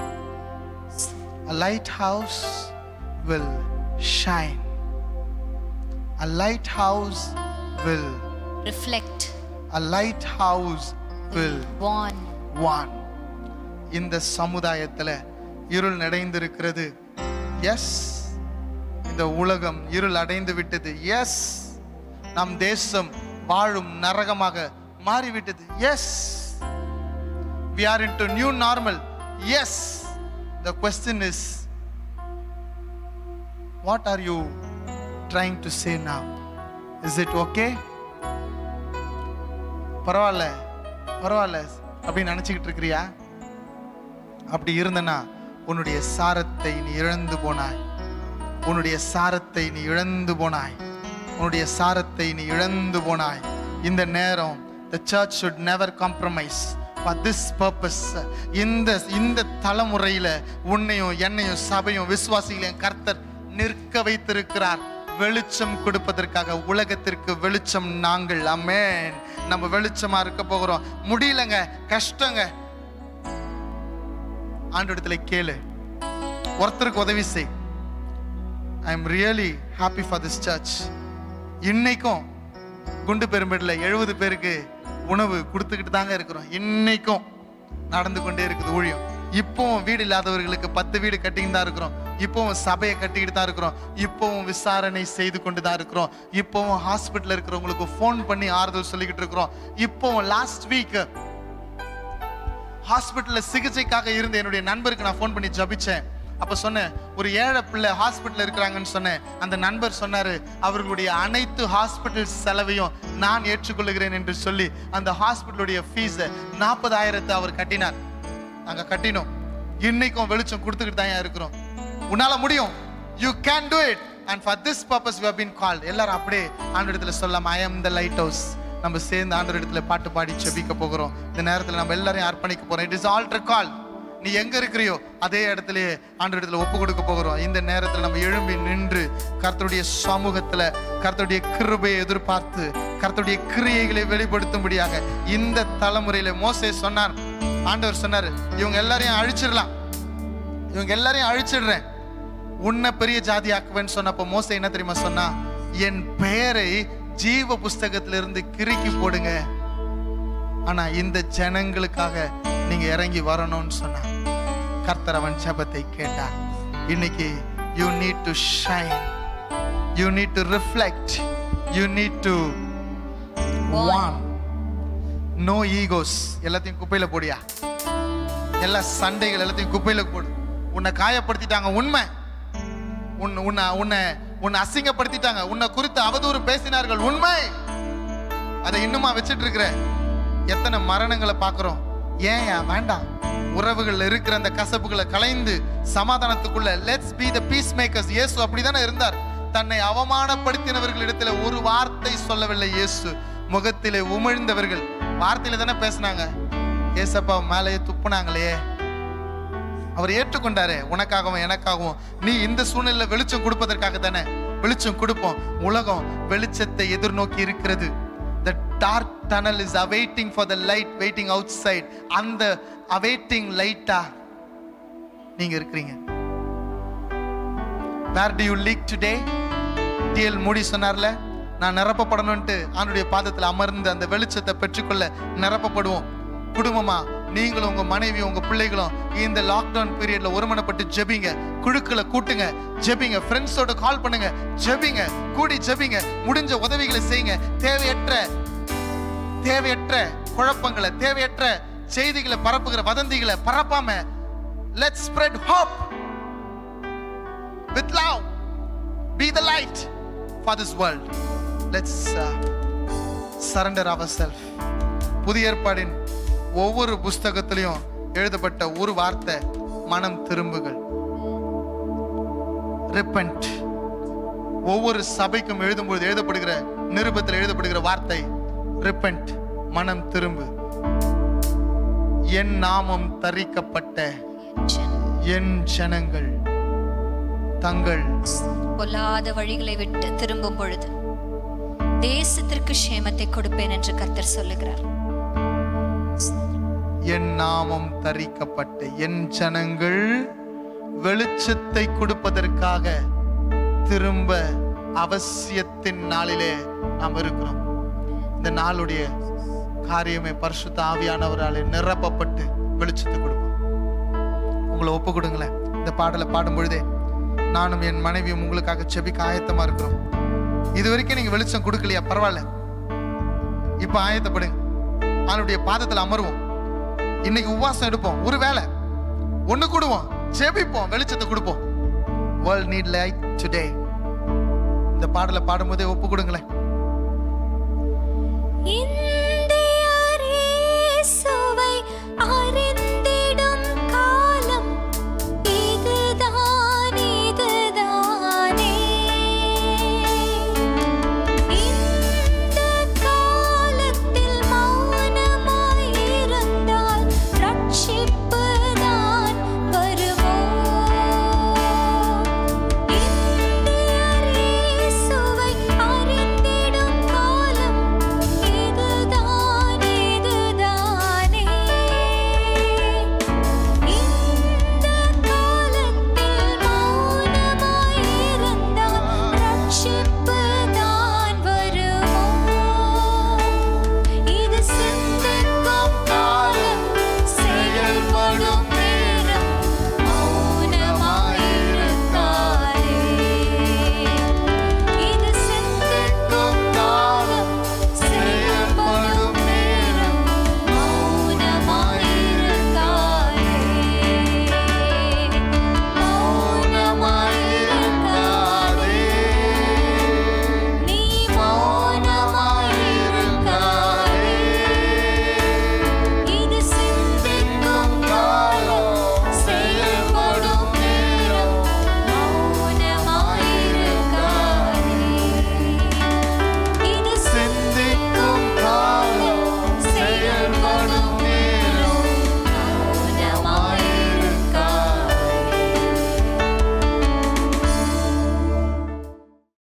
A lighthouse will shine. A lighthouse will reflect a lighthouse will van warn. இந்த சமுதாயத்துல இருள் நிறைந்திருக்கிறது எஸ் இந்த உலகம் இருள் அடைந்து விட்டது எஸ் நம் தேசம் வாழும் நரகமாக மாறிவிட்டது yes we are into new normal yes the question is what are you trying to say now is it okay பரவாயில்ல பரவாயில்ல அப்படின்னு நினைச்சுக்கிட்டு இருக்கிறியா அப்படி இருந்தனா உன்னுடைய சாரத்தை நீ இழந்து போனாய் உன்னுடைய சாரத்தை நீ இழந்து போனாய் உன்னுடைய சாரத்தை நீ இழந்து போனாய் இந்த நேரம் the church should never compromise for this purpose இந்த இந்த தலைமுறையில உன்னையும் என்னையும் சபையும் விசுவாசிகளையும் கர்த்தர் நிற்க வைத்திருக்கிறார் வெளிச்சம் கொடுப்பதற்காக உலகத்திற்கு வெளிச்சம் நாங்கள் அமேன் நம்ம வெளிச்சமா இருக்க போகிறோம் முடியலங்க கஷ்டங்க ஆண்டோடத்துல கேளு ஒருத்தருக்கு உதவி செய் I am really happy for this church இன்னைக்கும் குண்டு பெரும்பேட்டில் எழுபது பேருக்கு உணவு கொடுத்துக்கிட்டு தாங்க இருக்கிறோம் இன்னைக்கும் நடந்து கொண்டே இருக்குது ஊழியம் இப்போவும் வீடு இல்லாதவர்களுக்கு பத்து வீடு கட்டிக்கிட்டு தான் இருக்கிறோம் இப்போவும் சபையை கட்டிக்கிட்டு தான் இருக்கிறோம் இப்போவும் விசாரணை செய்து கொண்டு தான் இருக்கிறோம் இப்போவும் ஹாஸ்பிட்டல் இருக்கிறவங்களுக்கு ஃபோன் பண்ணி ஆறுதல் சொல்லிக்கிட்டு இருக்கிறோம் இப்போவும் லாஸ்ட் வீக் ஹாஸ்பிட்டல்ல சிகிச்சைக்காக இருந்த என்னுடைய நண்பருக்கு நான் ஃபோன் பண்ணி ஜபிச்சேன் அப்ப சொன்னேன் ஒரு ஏழை பிள்ளை ஹாஸ்பிட்டல்ல இருக்கிறாங்கன்னு சொன்னேன் அந்த நண்பர் சொன்னாரு அவர்களுடைய அனைத்து ஹாஸ்பிட்டல் செலவையும் நான் ஏற்றுக்கொள்கிறேன் என்று சொல்லி அந்த ஹாஸ்பிட்டலுடைய ஃபீஸ் நாற்பதாயிரத்தை அவர் கட்டினார் நாங்க கட்டினோம் இன்னைக்கும் வெளிச்சம் கொடுத்துக்கிட்டு தான் இருக்கிறோம் உன்னால முடியும் you can do it and for this purpose we have been called எல்லாரும் அப்படியே ஆண்டவரிடத்துல சொல்லாம ஐ am the லைட் ஹவுஸ் நம்ம சேர்ந்து ஆண்டவரிடத்துல பாட்டு பாடி செபிக்க போகிறோம் இந்த நேரத்துல நம்ம எல்லாரையும் அர்ப்பணிக்க போறோம் இட் இஸ் ஆல்டர் கால் நீ எங்க இருக்கிறியோ அதே இடத்துலயே ஆண்டவரிடத்துல ஒப்பு கொடுக்க போகிறோம் இந்த நேரத்துல நம்ம எழும்பி நின்று கர்த்தருடைய சமூகத்துல கர்த்தருடைய கிருபையை எதிர்பார்த்து கர்த்தருடைய கிரியைகளை வெளிப்படுத்தும்படியாக இந்த தலைமுறையில மோசே சொன்னார் ஆண்டவர் சொன்னாரு இவங்க எல்லாரையும் அழிச்சிடலாம் இவங்க எல்லாரையும் அழிச்சிடுறேன் உன்னை பெரிய ஜாதி ஆக்குவேன்னு சொன்னப்போ மோசே என்ன தெரியுமா சொன்னா என் பெயரை ஜீவ புஸ்தகத்திலிருந்து கிறுக்கி போடுங்க ஆனா இந்த ஜனங்களுக்காக நீங்க இறங்கி வரணும்னு சொன்னா கர்த்தர் அவன் ஜெபத்தை கேட்டார் இன்னைக்கு you need to shine you need to reflect you need to warn no egos எல்லாத்தையும் குப்பையில போடியா எல்லா சண்டைகள் எல்லாத்தையும் குப்பையில போடு உன்னை காயப்படுத்திட்டாங்க உண்மை உன் உன்னை உன்னை உன்னை அசிங்கப்படுத்திட்டாங்க உன்னை குறித்து அவதூறு பேசினார்கள் உண்மை அதை இன்னுமா வச்சிட்டு இருக்கிற எத்தனை மரணங்களை பார்க்கிறோம் ஏன் ஏன் வேண்டாம் உறவுகள் இருக்கிற அந்த கசப்புகளை கலைந்து சமாதானத்துக்குள்ள let's be the peacemakers இயேசு அப்படிதானே இருந்தார் தன்னை அவமானப்படுத்தினவர்களிடத்துல ஒரு வார்த்தை சொல்லவில்லை இயேசு முகத்திலே உமிழ்ந்தவர்கள் வார்த்தையில தானே பேசினாங்க ஏசப்பா மேலேயே துப்புனாங்களே அவர் ஏற்றுக்கொண்டாரே உனக்காகவும் எனக்காகவும் நீ இந்த சூழ்நிலையில வெளிச்சம் கொடுப்பதற்காக தானே வெளிச்சம் கொடுப்போம் உலகம் வெளிச்சத்தை எதிர்நோக்கி இருக்கிறது the dark tunnel is awaiting for the light waiting outside அந்த awaiting லைட்டா நீங்க இருக்கிறீங்க where do you leak today D L Moody சொன்னார்ல நான் நிரப்பப்படணும்ட்டு ஆண்டுடைய பாதத்தில் அமர்ந்து அந்த வெளிச்சத்தை பெற்றுக்கொள்ள நிரப்பப்படுவோம் குடும்பமா நீங்களும் உங்க மனைவி உங்க பிள்ளைகளும் இந்த லாக்டவுன் பீரியட்ல ஒருமனப்பட்டு ஜெபிங்க குழுக்களை கூட்டுங்க ஜெபிங்க ஃப்ரெண்ட்ஸோட கால் பண்ணுங்க ஜெபிங்க கூடி ஜெபிங்க முடிஞ்ச உதவிகளை செய்யுங்க தேவையற்ற தேவையற்ற குழப்பங்களை தேவையற்ற செய்திகளை பரப்புகிற வதந்திகளை பரப்பாம let's spread hope with love be the light for this world let's uh, surrender ourselves புதிய ஏற்பாடின் ஒவ்வொரு புஸ்தகத்திலையும் எழுதப்பட்ட ஒரு வார்த்தை மனம் திரும்புகள் repent ஒவ்வொரு சபைக்கும் எழுதும்போது எழுதப்படுகிற நிருபத்தில் எழுதப்படுகிற வார்த்தை repent மனம் திரும்பு என் நாமம் தரிக்கப்பட்ட என் ஜனங்கள் தங்கள் பொல்லாத வழிகளை விட்டு திரும்பும் பொழுது தேசத்திற்கு சேமத்தை கொடுப்பேன் என்று கர்த்தர் சொல்லுகிறார் என் நாமம் தரிக்கப்பட்ட என் ஜனங்கள் வெளிச்சத்தை கொடுப்பதற்காக திரும்ப அவசியத்தின் நாளிலே நாம் இருக்கிறோம் இந்த நாளுடைய காரியமே பரிசுத்த ஆவியானவராலே நிரப்பப்பட்டு வெளிச்சத்தை கொடுப்போம் உங்களை ஒப்பு கொடுங்களேன் இந்த பாடலை பாடும் பொழுதே நானும் என் மனைவியும் உங்களுக்காக செபிக்க ஆயத்தமா இருக்கிறோம் இது வரைக்கும் நீங்க வெளிச்சம் கொடுக்கலையா பரவாயில்ல இப்ப ஆயத்தப்படுங்க அவனுடைய பாதத்தில் அமருவோம் இன்னைக்கு உபவாசம் எடுப்போம் ஒரு வேளை ஒண்ணு கூடுவோம் ஜெபிப்போம் வெளிச்சத்தை கொடுப்போம் வேர்ல்ட் நீட் லைட் டுடே இந்த பாடலை பாடும்போதே ஒப்பு கொடுங்களேன் இந்த